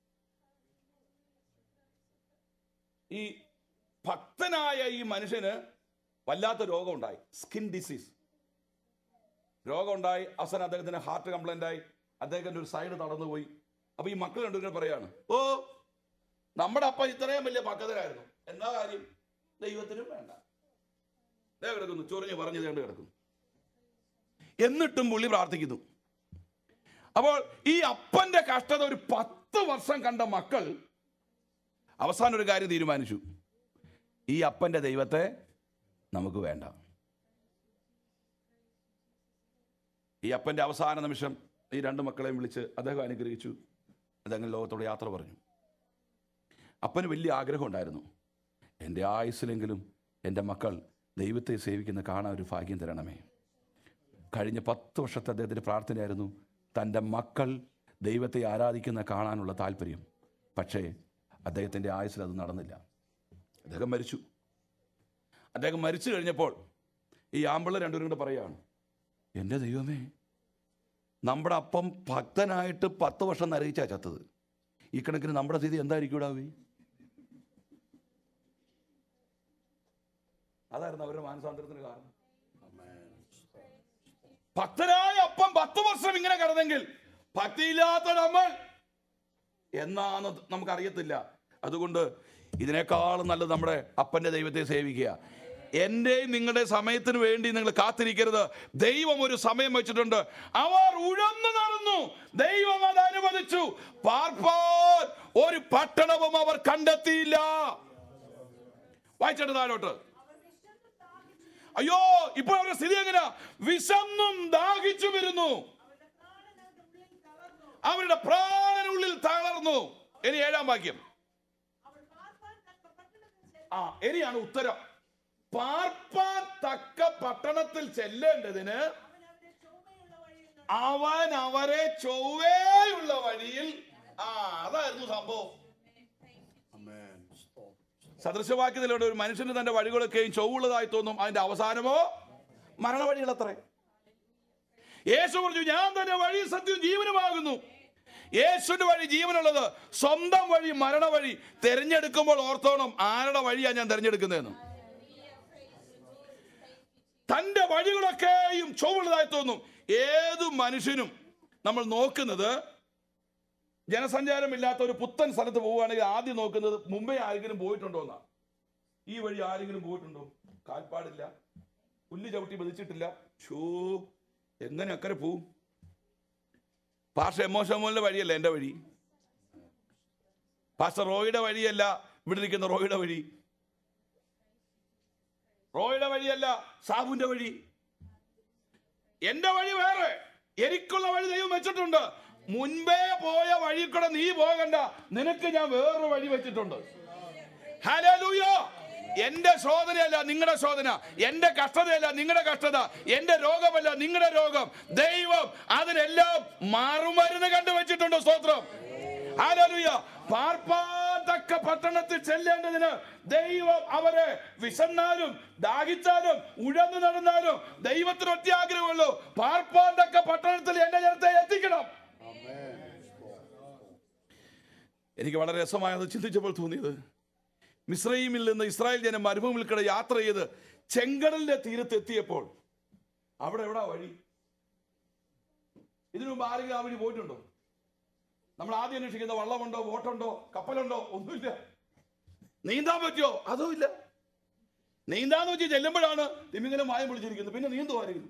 ഈ ഭക്തനായ ഈ മനുഷ്യന് വല്ലാത്ത രോഗമുണ്ടായി സ്കിൻ ഡിസീസ് രോഗമുണ്ടായി അവസാനം അദ്ദേഹത്തിന് ഹാർട്ട് കംപ്ലൈന്റ് ആയി അദ്ദേഹത്തിന്റെ ഒരു സൈഡ് തടന്നുപോയി അപ്പൊ ഈ മക്കൾ രണ്ടുപേരും പറയാണ് ഓ നമ്മുടെ അപ്പ ഇത്രയും വലിയ ഭക്തനായിരുന്നു എന്താ കാര്യം ദൈവത്തിനും വേണ്ട ദേ കിടക്കുന്നു ചൊറിഞ്ഞ് പറഞ്ഞു തേണ്ട് കിടക്കുന്നു എന്നിട്ടും പുള്ളി പ്രാർത്ഥിക്കുന്നു അപ്പോൾ ഈ അപ്പന്റെ കഷ്ടത ഒരു പത്ത് വർഷം കണ്ട മക്കൾ അവസാനം ഒരു കാര്യം തീരുമാനിച്ചു ഈ അപ്പന്റെ ദൈവത്തെ നമുക്ക് വേണ്ട ഈ അപ്പന്റെ അവസാന നിമിഷം ഈ രണ്ട് മക്കളെയും വിളിച്ച് അദ്ദേഹം അനുഗ്രഹിച്ചു അദ്ദേഹം ലോകത്തോട് യാത്ര പറഞ്ഞു അപ്പന് വലിയ ആഗ്രഹം ഉണ്ടായിരുന്നു എൻ്റെ ആയുസ്സിലെങ്കിലും എൻ്റെ മക്കൾ ദൈവത്തെ സേവിക്കുന്ന കാണാൻ ഒരു ഭാഗ്യം തരണമേ കഴിഞ്ഞ പത്ത് വർഷത്തെ അദ്ദേഹത്തിൻ്റെ പ്രാർത്ഥനയായിരുന്നു തൻ്റെ മക്കൾ ദൈവത്തെ ആരാധിക്കുന്ന കാണാനുള്ള താല്പര്യം പക്ഷേ അദ്ദേഹത്തിൻ്റെ ആയുസ്സിൽ അത് നടന്നില്ല അദ്ദേഹം മരിച്ചു അദ്ദേഹം മരിച്ചു കഴിഞ്ഞപ്പോൾ ഈ ആമ്പിള്ള രണ്ടുപേരും കൂടെ പറയുകയാണ് എൻ്റെ ദൈവമേ നമ്മുടെ അപ്പം ഭക്തനായിട്ട് പത്ത് വർഷം നരയിച്ചാ ചത്തത് ഈ കണക്കിന് നമ്മുടെ സ്ഥിതി എന്തായിരിക്കും ഇടാവേ അതായിരുന്നു അവരുടെ മാനസാന്തരത്തിന് കാരണം ഭക്തനായ അപ്പം പത്ത് വർഷം ഇങ്ങനെ കിടന്നെങ്കിൽ ഭക്തിയില്ലാത്ത നമ്മൾ എന്നാന്ന് നമുക്കറിയത്തില്ല അതുകൊണ്ട് ഇതിനേക്കാളും നല്ലത് നമ്മുടെ അപ്പന്റെ ദൈവത്തെ സേവിക്കുക എന്റെയും നിങ്ങളുടെ സമയത്തിന് വേണ്ടി നിങ്ങൾ കാത്തിരിക്കരുത് ദൈവം ഒരു സമയം വെച്ചിട്ടുണ്ട് അവർ ഉഴന്നു നടന്നു ദൈവം അത് അനുവദിച്ചു പാർപ്പാൻ ഒരു പട്ടണവും അവർ കണ്ടെത്തിയില്ല വായിച്ചിട്ട് താഴോട്ട് അയ്യോ ഇപ്പോൾ അവരുടെ സ്ഥിതി എങ്ങനെയാ വിശന്നും ദാഹിച്ചു വരുന്നു അവരുടെ പ്രാണനുള്ളിൽ തളർന്നു ഇനി ഏഴാം വാക്യം ആ ഇനിയാണ് ഉത്തരം പാർപ്പാൻ തക്ക പട്ടണത്തിൽ ചെല്ലേണ്ടതിന് അവൻ അവരെ ചൊവ്വേയുള്ള വഴിയിൽ ആ അതായിരുന്നു സംഭവം സദൃശവാക്യത്തിലൂടെ ഒരു മനുഷ്യന് തന്റെ വഴികളൊക്കെയും ചൊവ്വുള്ളതായി തോന്നും അതിന്റെ അവസാനമോ മരണവഴികൾ അത്രേ യേശു പറഞ്ഞു ഞാൻ തന്നെ വഴി സത്യം ജീവനുമാകുന്നു യേശുവിന്റെ വഴി ജീവനുള്ളത് സ്വന്തം വഴി മരണവഴി തിരഞ്ഞെടുക്കുമ്പോൾ ഓർത്തോണം ആരുടെ വഴിയാ ഞാൻ തിരഞ്ഞെടുക്കുന്നതെന്ന് തന്റെ വഴികളൊക്കെയും ചൊവ്വുള്ളതായി തോന്നും ഏതു മനുഷ്യനും നമ്മൾ നോക്കുന്നത് ജനസഞ്ചാരമില്ലാത്ത ഒരു പുത്തൻ സ്ഥലത്ത് പോവുകയാണെങ്കിൽ ആദ്യം നോക്കുന്നത് മുമ്പേ ആരെങ്കിലും പോയിട്ടുണ്ടോ എന്നാ ഈ വഴി ആരെങ്കിലും പോയിട്ടുണ്ടോ കാൽപ്പാടില്ല പുല്ല് ചവിട്ടി പതിച്ചിട്ടില്ല ഷോ എങ്ങനെ അക്കരെ പോവും പാസ്റ്റർ എമ്മോ ഷമോലിന്റെ വഴിയല്ല എൻ്റെ വഴി പാസ്റ്റർ റോയുടെ വഴിയല്ല ഇവിടെ ഇരിക്കുന്ന റോയുടെ വഴി റോയുടെ വഴിയല്ല സാബുവിന്റെ വഴി എന്റെ വഴി വേറെ എനിക്കുള്ള വഴി ദൈവം വെച്ചിട്ടുണ്ട് മുൻപേ പോയ വഴി കൂടെ നീ പോകണ്ട നിനക്ക് ഞാൻ വേറൊരു വഴി വെച്ചിട്ടുണ്ട് ഹല്ലേലൂയ എന്റെ ശോധനയല്ല നിങ്ങളുടെ ശോധന എന്റെ കഷ്ടതയല്ല നിങ്ങളുടെ കഷ്ടത എന്റെ രോഗമല്ല നിങ്ങളുടെ രോഗം ദൈവം അതിനെല്ലാം മറുമരുന്ന് കണ്ടുവച്ചിട്ടുണ്ട് സ്തോത്രം ഹല്ലേലൂയ പാർപ്പാൻ തക്ക പട്ടണത്തിൽ ചെല്ലേണ്ടതിന് ദൈവം അവരെ വിശന്നാലും ദാഹിച്ചാലും ഉഴന്നു നടന്നാലും ദൈവത്തിന് ഒറ്റ ആഗ്രഹമുള്ളൂ പാർപ്പാൻ തക്ക പട്ടണത്തിൽ എന്റെ ജനത്തെ എത്തിക്കണം എനിക്ക് വളരെ രസമായത് ചിന്തിച്ചപ്പോൾ തോന്നിയത് മിശ്രൈമിൽ നിന്ന് ഇസ്രായേൽ ജനം മരുഭൂമിൽക്കിടെ യാത്ര ചെയ്ത് ചെങ്കടലിന്റെ തീരത്ത് എത്തിയപ്പോൾ അവിടെ എവിടാ വഴി ഇതിനു മുമ്പ് ആരെങ്കിലും ആ വഴി പോയിട്ടുണ്ടോ നമ്മൾ ആദ്യം അന്വേഷിക്കുന്ന വള്ളമുണ്ടോ ബോട്ടുണ്ടോ കപ്പലുണ്ടോ ഒന്നുമില്ല നീന്താൻ പറ്റുമോ അതും ഇല്ല നീന്താന്ന് വെച്ച് ചെല്ലുമ്പോഴാണ് തിമിങ്ങനെ മായം വിളിച്ചിരിക്കുന്നത് പിന്നെ നീന്തും ആരെങ്കിലും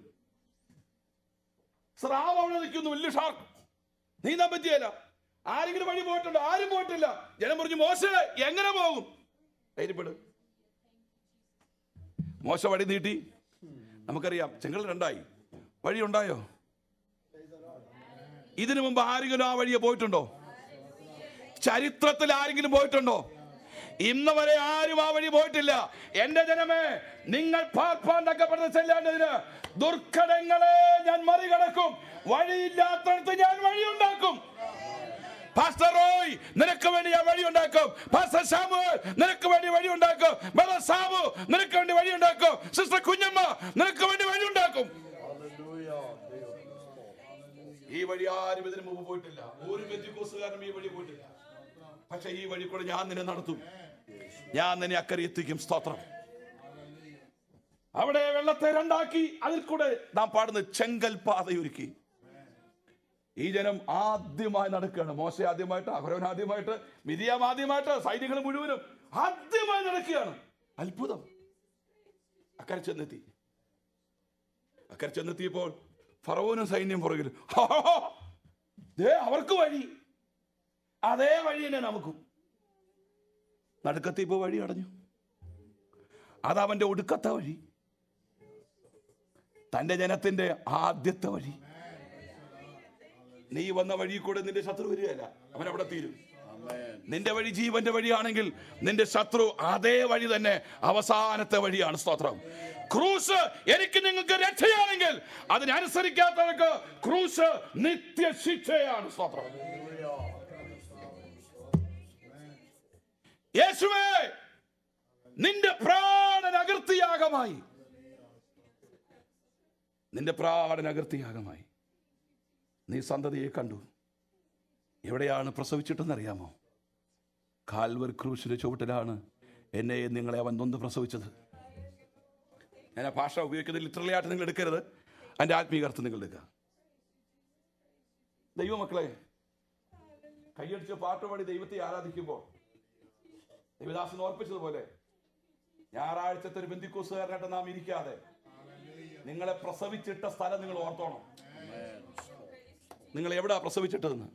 സ്രാവ് അവിടെ നിൽക്കുന്നു വലിയ ഷാർക്ക് നീന്താൻ പറ്റിയല്ല ആരെങ്കിലും വഴി പോയിട്ടുണ്ടോ ആരും പോയിട്ടില്ല ജനം പറഞ്ഞു മോശ എങ്ങനെ പോകും ധൈര്യപ്പെട് മോശ വഴി നീട്ടി നമുക്കറിയാം ചെങ്കൽ രണ്ടായി വഴി ഉണ്ടായോ ഇതിനു മുമ്പ് ആരെങ്കിലും ആ വഴിയെ പോയിട്ടുണ്ടോ ചരിത്രത്തിൽ ആരെങ്കിലും പോയിട്ടുണ്ടോ ഇന്ന് വരെ ആരും ആ വഴി പോയിട്ടില്ല എന്റെ ജനമേ നിങ്ങൾ പാർപ്പാണ്ടക്കപ്പെടുന്ന ചെല്ലേണ്ടതിന് ദുർഘടങ്ങളെ ഞാൻ മറികടക്കും വഴിയില്ലാത്തടത്ത് ഞാൻ വഴിയുണ്ടാക്കും പാസ്റ്റർ റോയ് നിനക്ക് വേണ്ടി ഞാൻ വഴി ഉണ്ടാക്കും പാസ്റ്റർ സാമുവൽ നിനക്ക് വേണ്ടി വഴി ഉണ്ടാക്കും ബ്രദർ സാബു നിനക്ക് വേണ്ടി വഴി ഉണ്ടാക്കും സിസ്റ്റർ കുഞ്ഞമ്മ നിനക്ക് വേണ്ടി വഴി ഉണ്ടാക്കും ഈ വഴി ആരും ഇതിനു മുമ്പ് പോയിട്ടില്ല ഒരു ബന്ധുക്കോസുകാരനും ഈ വഴി പോയിട്ടില്ല പക്ഷെ ഈ വഴി കൂടെ ഞാൻ നിന്നെ നടത്തും ഞാൻ നിന്നെ അക്കരെ എത്തിക്കും സ്തോത്രം അവിടെ വെള്ളത്തെ രണ്ടാക്കി അതിൽ കൂടെ നാം പാടുന്ന ചെങ്കൽ പാതയൊരുക്കി ഈ ജനം ആദ്യമായി നടക്കുകയാണ് മോശ ആദ്യമായിട്ട് അഹരോൻ ആദ്യമായിട്ട് മിരിയാം ആദ്യമായിട്ട് സൈനികൾ മുഴുവനും ആദ്യമായി നടക്കുകയാണ് അത്ഭുതം അക്കരെ ചെന്നെത്തി അക്കരെ ചെന്നെത്തിയപ്പോൾ ഫറവോനും സൈന്യം പുറകിൽ ദേ അവർക്ക് വഴി അതേ വഴി തന്നെ നമുക്കും നടുക്കത്തെ ഇപ്പൊ വഴി അടഞ്ഞു അതവന്റെ ഒടുക്കത്തെ വഴി തന്റെ ജനത്തിന്റെ ആദ്യത്തെ വഴി നീ വന്ന വഴി കൂടെ നിന്റെ ശത്രു വരികയല്ല അവൻ അവിടെ തീരും നിന്റെ വഴി ജീവന്റെ വഴിയാണെങ്കിൽ നിന്റെ ശത്രു അതേ വഴി തന്നെ അവസാനത്തെ വഴിയാണ് സ്തോത്രം ക്രൂസ് എനിക്ക് നിങ്ങൾക്ക് രക്ഷയാണെങ്കിൽ അതിനനുസരിക്കാത്തവർക്ക് ക്രൂസ് നിത്യശിക്ഷയാണ് സ്തോത്രം യേശുവേ നിന്റെ പ്രാണൻ അകൃത്തിയാഗമായി നിന്റെ പ്രാണൻ അകൃത്തിയാഗമായി നീ സന്തതിയെ കണ്ടു എവിടെയാണ് പ്രസവിച്ചിട്ടെന്നറിയാമോ കാൽവർ ക്രൂശിന്റെ ചുവട്ടിലാണ് എന്നെ നിങ്ങളെ അവൻ നൊന്ന് പ്രസവിച്ചത് ഞാൻ ആ ഭാഷ ഉപയോഗിക്കുന്നത് ലിറ്ററലി ആയിട്ട് നിങ്ങൾ എടുക്കരുത് അതിൻ്റെ ആത്മീയ അർത്ഥം നിങ്ങൾ എടുക്കുക ദൈവമക്കളെ കൈയടിച്ച് പാട്ടുപാടി ദൈവത്തെ ആരാധിക്കുമ്പോൾ ദൈവദാസൻ ഓർപ്പിച്ചതുപോലെ ഞായറാഴ്ചത്തെ ഒരു ബന്ധിക്കൂസുകാരനായിട്ട് നാം ഇരിക്കാതെ നിങ്ങളെ പ്രസവിച്ചിട്ട സ്ഥലം നിങ്ങൾ ഓർത്തോണം നിങ്ങൾ എവിടാ പ്രസവിച്ചിട്ടതെന്ന്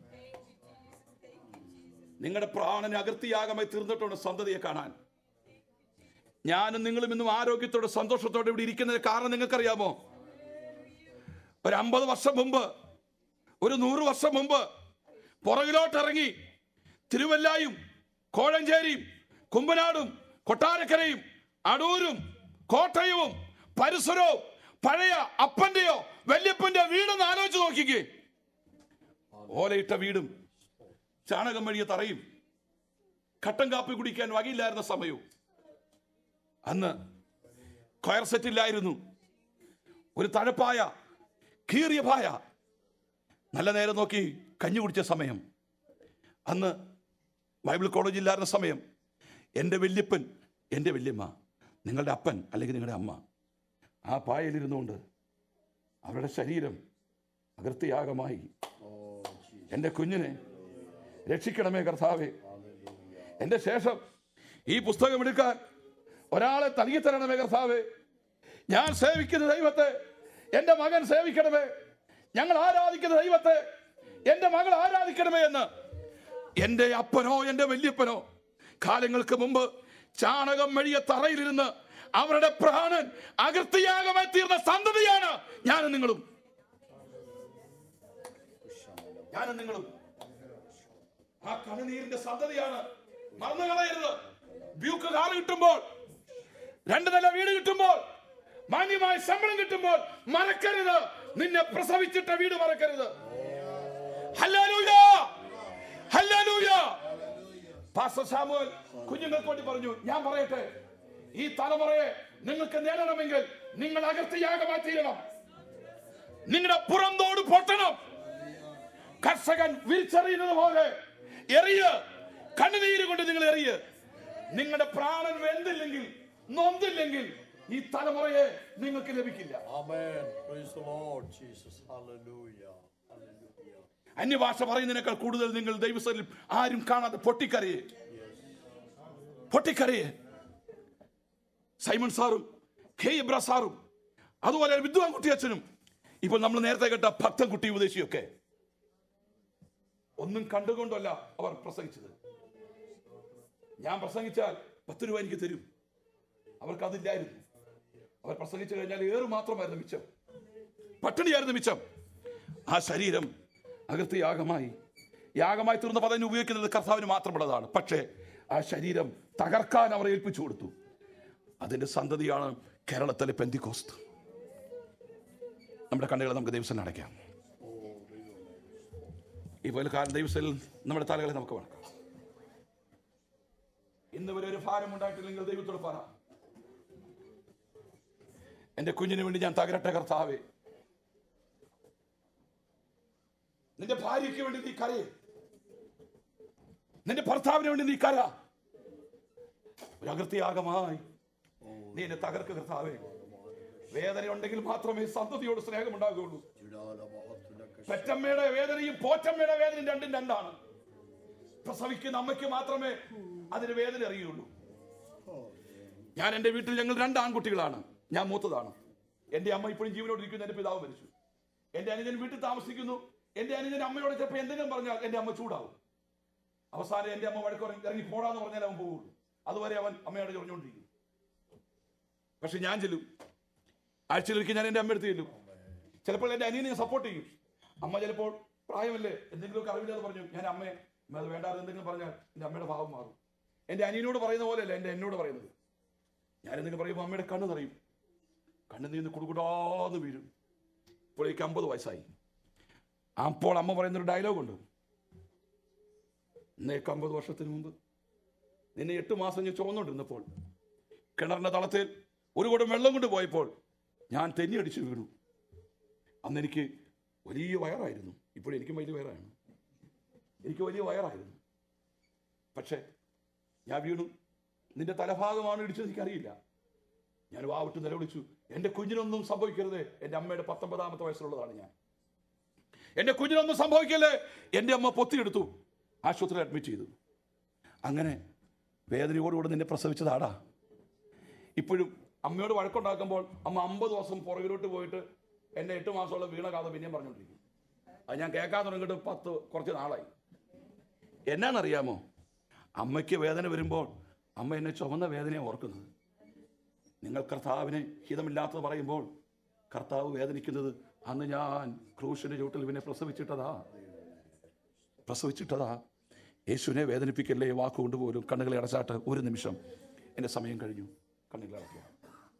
നിങ്ങളുടെ പ്രാണന് അകൃതിയാഗമായി തീർന്നിട്ടുണ്ട് സന്തതിയെ കാണാൻ ഞാനും നിങ്ങളും ഇന്നും ആരോഗ്യത്തോടെ സന്തോഷത്തോടെ ഇവിടെ ഇരിക്കുന്നതിന് കാരണം നിങ്ങൾക്കറിയാമോ ഒരു അമ്പത് വർഷം മുമ്പ് ഒരു നൂറ് വർഷം മുമ്പ് പുറകിലോട്ടിറങ്ങി തിരുവല്ലായും കോഴഞ്ചേരിയും കുമ്പനാടും കൊട്ടാരക്കരയും അടൂരും കോട്ടയവും പരിസരവും പഴയ അപ്പന്റെയോ വല്യപ്പന്റെ വീടൊന്ന് ആലോചിച്ച് നോക്കിക്കേ ഓലയിട്ട വീടും ചാണകം വഴിയ തറയും കട്ടൻ കാപ്പി കുടിക്കാൻ വകയില്ലായിരുന്ന സമയവും അന്ന് കൊയർ സെറ്റ് ഇല്ലായിരുന്നു ഒരു തഴപ്പായ കീറിയ പായ നല്ല നേരം നോക്കി കഞ്ഞി കുടിച്ച സമയം അന്ന് ബൈബിൾ കോളേജ് ഇല്ലായിരുന്ന സമയം എൻ്റെ വല്യപ്പൻ എൻ്റെ വല്യമ്മ നിങ്ങളുടെ അപ്പൻ അല്ലെങ്കിൽ നിങ്ങളുടെ അമ്മ ആ പായലിരുന്നുകൊണ്ട് അവരുടെ ശരീരം അകൃത്യയാഗമായി എൻ്റെ കുഞ്ഞിനെ രക്ഷിക്കണമേ കർത്താവേ എൻ്റെ ശേഷം ഈ പുസ്തകം എടുക്കാൻ ഒരാളെ നൽകി തരണമേ കർത്താവേ ഞാൻ സേവിക്കുന്ന ദൈവത്തെ എൻ്റെ മകൻ സേവിക്കണമേ ഞങ്ങൾ ആരാധിക്കുന്ന ദൈവത്തെ എൻ്റെ മകൾ ആരാധിക്കണമേ എന്ന് എൻ്റെ അപ്പനോ എൻ്റെ വല്യപ്പനോ കാലങ്ങൾക്ക് മുമ്പ് ചാണകം വഴിയ തറയിലിരുന്ന് അവരുടെ പ്രാണൻ അകൃത്യയാകമായി തീർന്ന സന്തതിയാണ് ഞാനും നിങ്ങളും ഞാനും നിങ്ങളും ആ കണ്ണുനീരിന്റെ സന്തതിയാണ് മറന്നു കളയരുത് ബ്യൂക്ക് കാറ് കിട്ടുമ്പോൾ രണ്ട് നില വീട് കിട്ടുമ്പോൾ മാന്യമായ ശമ്പളം കിട്ടുമ്പോൾ മറക്കരുത് നിന്നെ പ്രസവിച്ചിട്ട വീട് മറക്കരുത് ഹല്ലേലൂയ ഹല്ലേലൂയ പാസ്റ്റർ സാമുവൽ കുഞ്ഞുങ്ങൾക്ക് വേണ്ടി പറഞ്ഞു ഞാൻ പറയട്ടെ ഈ തലമുറയെ നിങ്ങൾക്ക് നേടണമെങ്കിൽ നിങ്ങൾ അകർത്തിയാകമായി തീരണം നിങ്ങളുടെ പുറന്തോട് പൊട്ടണം കർഷകൻ വിരിച്ചറിയുന്നത് പോലെ എറിയ കണ്ണുനീര് കൊണ്ട് നിങ്ങൾ എറിയ നിങ്ങളുടെ പ്രാണൻ വെന്തില്ലെങ്കിൽ നൊന്തില്ലെങ്കിൽ ഈ തലമുറയെ നിങ്ങൾക്ക് ലഭിക്കില്ല Amen. Praise the Lord Jesus. Hallelujah. Hallelujah. അന്യഭാഷ പറയുന്നതിനേക്കാൾ കൂടുതൽ നിങ്ങൾ ദൈവസ്ഥലിൽ ആരും കാണാതെ പൊട്ടിക്കരയെ പൊട്ടിക്കരയെ സൈമൺ സാറും കെ ഇബ്ര സാറും അതുപോലെ വിദ്വാൻ കുട്ടിയച്ഛനും ഇപ്പോൾ നമ്മൾ നേരത്തെ കേട്ട ഭക്തൻ കുട്ടി ഉപദേശിയൊക്കെ ഒന്നും കണ്ടുകൊണ്ടല്ല അവർ പ്രസംഗിച്ചത് ഞാൻ പ്രസംഗിച്ചാൽ പത്ത് രൂപ എനിക്ക് തരും അവർക്ക് അതില്ലായിരുന്നു അവർ പ്രസംഗിച്ചു കഴിഞ്ഞാൽ ഏറ് മാത്രമായിരുന്നു മിച്ചം പട്ടിണിയായിരുന്നു മിച്ചം ആ ശരീരം അകത്ത് യാഗമായി യാഗമായി തീർന്ന പദം ഉപയോഗിക്കുന്നത് കർത്താവിന് മാത്രമുള്ളതാണ് പക്ഷേ ആ ശരീരം തകർക്കാൻ അവർ ഏൽപ്പിച്ചു കൊടുത്തു അതിന്റെ സന്തതിയാണ് കേരളത്തിലെ പെന്തിക്കോസ്ത് നമ്മുടെ കണ്ണുകളെ നമുക്ക് ദൈവസ്ഥലിൽ അടയ്ക്കാം ഈ പോലെ കാലം ദൈവസ്ഥലിൽ നമ്മുടെ തലകളെ നമുക്ക് വണക്കാം ഇന്ന് വരെ ഒരു ഭാരം ഉണ്ടായിട്ടില്ലെങ്കിൽ ദൈവത്തോട് പറ എന്റെ കുഞ്ഞിന് വേണ്ടി ഞാൻ തകരട്ടെ കർത്താവേ നിന്റെ ഭാര്യയ്ക്ക് വേണ്ടി നീ കരയെ നിന്റെ ഭർത്താവിന് വേണ്ടി നീ കര ഒരു അകൃത്യയാഗമായി നീ എന്നെ തകർക്ക് കർത്താവേ വേദന ഉണ്ടെങ്കിൽ മാത്രമേ സന്തതിയോട് സ്നേഹം ഉണ്ടാകുകയുള്ളൂ പെറ്റമ്മയുടെ വേദനയും പോറ്റമ്മയുടെ വേദനയും രണ്ടും രണ്ടാണ് പ്രസവിക്കുന്ന അമ്മയ്ക്ക് മാത്രമേ അതിന് വേദന അറിയുള്ളൂ ഞാൻ എൻ്റെ വീട്ടിൽ ഞങ്ങൾ രണ്ട് ആൺകുട്ടികളാണ് ഞാൻ മൂത്തതാണ് എൻ്റെ അമ്മ ഇപ്പോഴും ജീവനോട് ഇരിക്കുന്നു എൻ്റെ പിതാവ് മരിച്ചു എൻ്റെ അനുജൻ വീട്ടിൽ താമസിക്കുന്നു എൻ്റെ അനുജൻ അമ്മയോട് ചിലപ്പോൾ എന്തെങ്കിലും പറഞ്ഞാൽ എൻ്റെ അമ്മ ചൂടാവും അവസാനം എൻ്റെ അമ്മ വഴക്ക് പറഞ്ഞ് ഇറങ്ങി പോടാന്ന് പറഞ്ഞാൽ അവൻ പോകുള്ളൂ അതുവരെ അവൻ അമ്മയോട് ചൊറിഞ്ഞുകൊണ്ടിരിക്കും പക്ഷെ ഞാൻ ചെല്ലും ആഴ്ചയിലൊരിക്കൽ ഞാൻ എൻ്റെ അമ്മ എടുത്ത് ചെല്ലും ചിലപ്പോൾ എൻ്റെ അനിയനെ സപ്പോർട്ട് ചെയ്യും അമ്മ ചിലപ്പോൾ പ്രായമല്ലേ എന്തെങ്കിലുമൊക്കെ അറിവില്ലാതെ പറഞ്ഞു ഞാൻ അമ്മയെ അമ്മ അത് വേണ്ടാതെ എന്തെങ്കിലും പറഞ്ഞാൽ എൻ്റെ അമ്മയുടെ ഭാവം മാറും എൻ്റെ അനിയനോട് പറയുന്ന പോലെയല്ല എൻ്റെ എന്നോട് പറയുന്നത് ഞാൻ എന്തെങ്കിലും പറയുമ്പോൾ അമ്മയുടെ കണ്ണ് നിറയും കണ്ണ് നീന്ന് കുടുകുടാന്ന് വീഴും ഇപ്പോഴേക്ക് അമ്പത് വയസ്സായി അപ്പോൾ അമ്മ പറയുന്നൊരു ഡയലോഗുണ്ട് ഇന്നേക്ക് അമ്പത് വർഷത്തിന് മുമ്പ് നിന്നെ എട്ട് മാസം ഞാൻ ചുവന്നുകൊണ്ടിരുന്നപ്പോൾ കിണറിന്റെ തളത്തിൽ ഒരു കുടം വെള്ളം കൊണ്ട് പോയപ്പോൾ ഞാൻ തെന്നിയടിച്ച് വീണു അന്ന് എനിക്ക് വലിയ വയറായിരുന്നു ഇപ്പോഴും എനിക്കും വലിയ വയറാണ് എനിക്ക് വലിയ വയറായിരുന്നു പക്ഷേ ഞാൻ വീണു നിന്റെ തലഭാഗമാണ് ഇടിച്ചത് എനിക്കറിയില്ല ഞാൻ വാവിട്ട് നിലവിളിച്ചു എൻ്റെ കുഞ്ഞിനൊന്നും സംഭവിക്കരുത് എൻ്റെ അമ്മയുടെ പത്തൊമ്പതാമത്തെ വയസ്സിലുള്ളതാണ് ഞാൻ എൻ്റെ കുഞ്ഞിനൊന്നും സംഭവിക്കല്ലേ എൻ്റെ അമ്മ പൊത്തിയെടുത്തു ആശുപത്രിയിൽ അഡ്മിറ്റ് ചെയ്തു അങ്ങനെ വേദനയോടുകൂടി നിന്നെ പ്രസവിച്ചതാടാ ഇപ്പോഴും അമ്മയോട് വഴക്കുണ്ടാക്കുമ്പോൾ അമ്മ അമ്പത് ദിവസം പുറകിലോട്ട് പോയിട്ട് എന്നെ എട്ട് മാസമുള്ള വീണ കഥ പിന്നെയും പറഞ്ഞുകൊണ്ടിരിക്കും അത് ഞാൻ കേൾക്കാൻ തുടങ്ങിയിട്ട് പത്ത് കുറച്ച് നാളായി എന്നാണെന്നറിയാമോ അമ്മയ്ക്ക് വേദന വരുമ്പോൾ അമ്മ എന്നെ ചുമന്ന വേദനയാണ് ഓർക്കുന്നത് നിങ്ങൾ കർത്താവിനെ ഹിതമില്ലാത്തത് പറയുമ്പോൾ കർത്താവ് വേദനിക്കുന്നത് അന്ന് ഞാൻ ക്രൂശിന്റെ ചൂട്ടിൽ ഇവനെ പ്രസവിച്ചിട്ടതാ പ്രസവിച്ചിട്ടതാ യേശുവിനെ വേദനിപ്പിക്കല്ലേ വാക്കുകൊണ്ട് പോലും കണ്ണുകളെ അടച്ചാട്ട് ഒരു നിമിഷം എൻ്റെ സമയം കഴിഞ്ഞു കണ്ണുകളെ അടയ്ക്കുക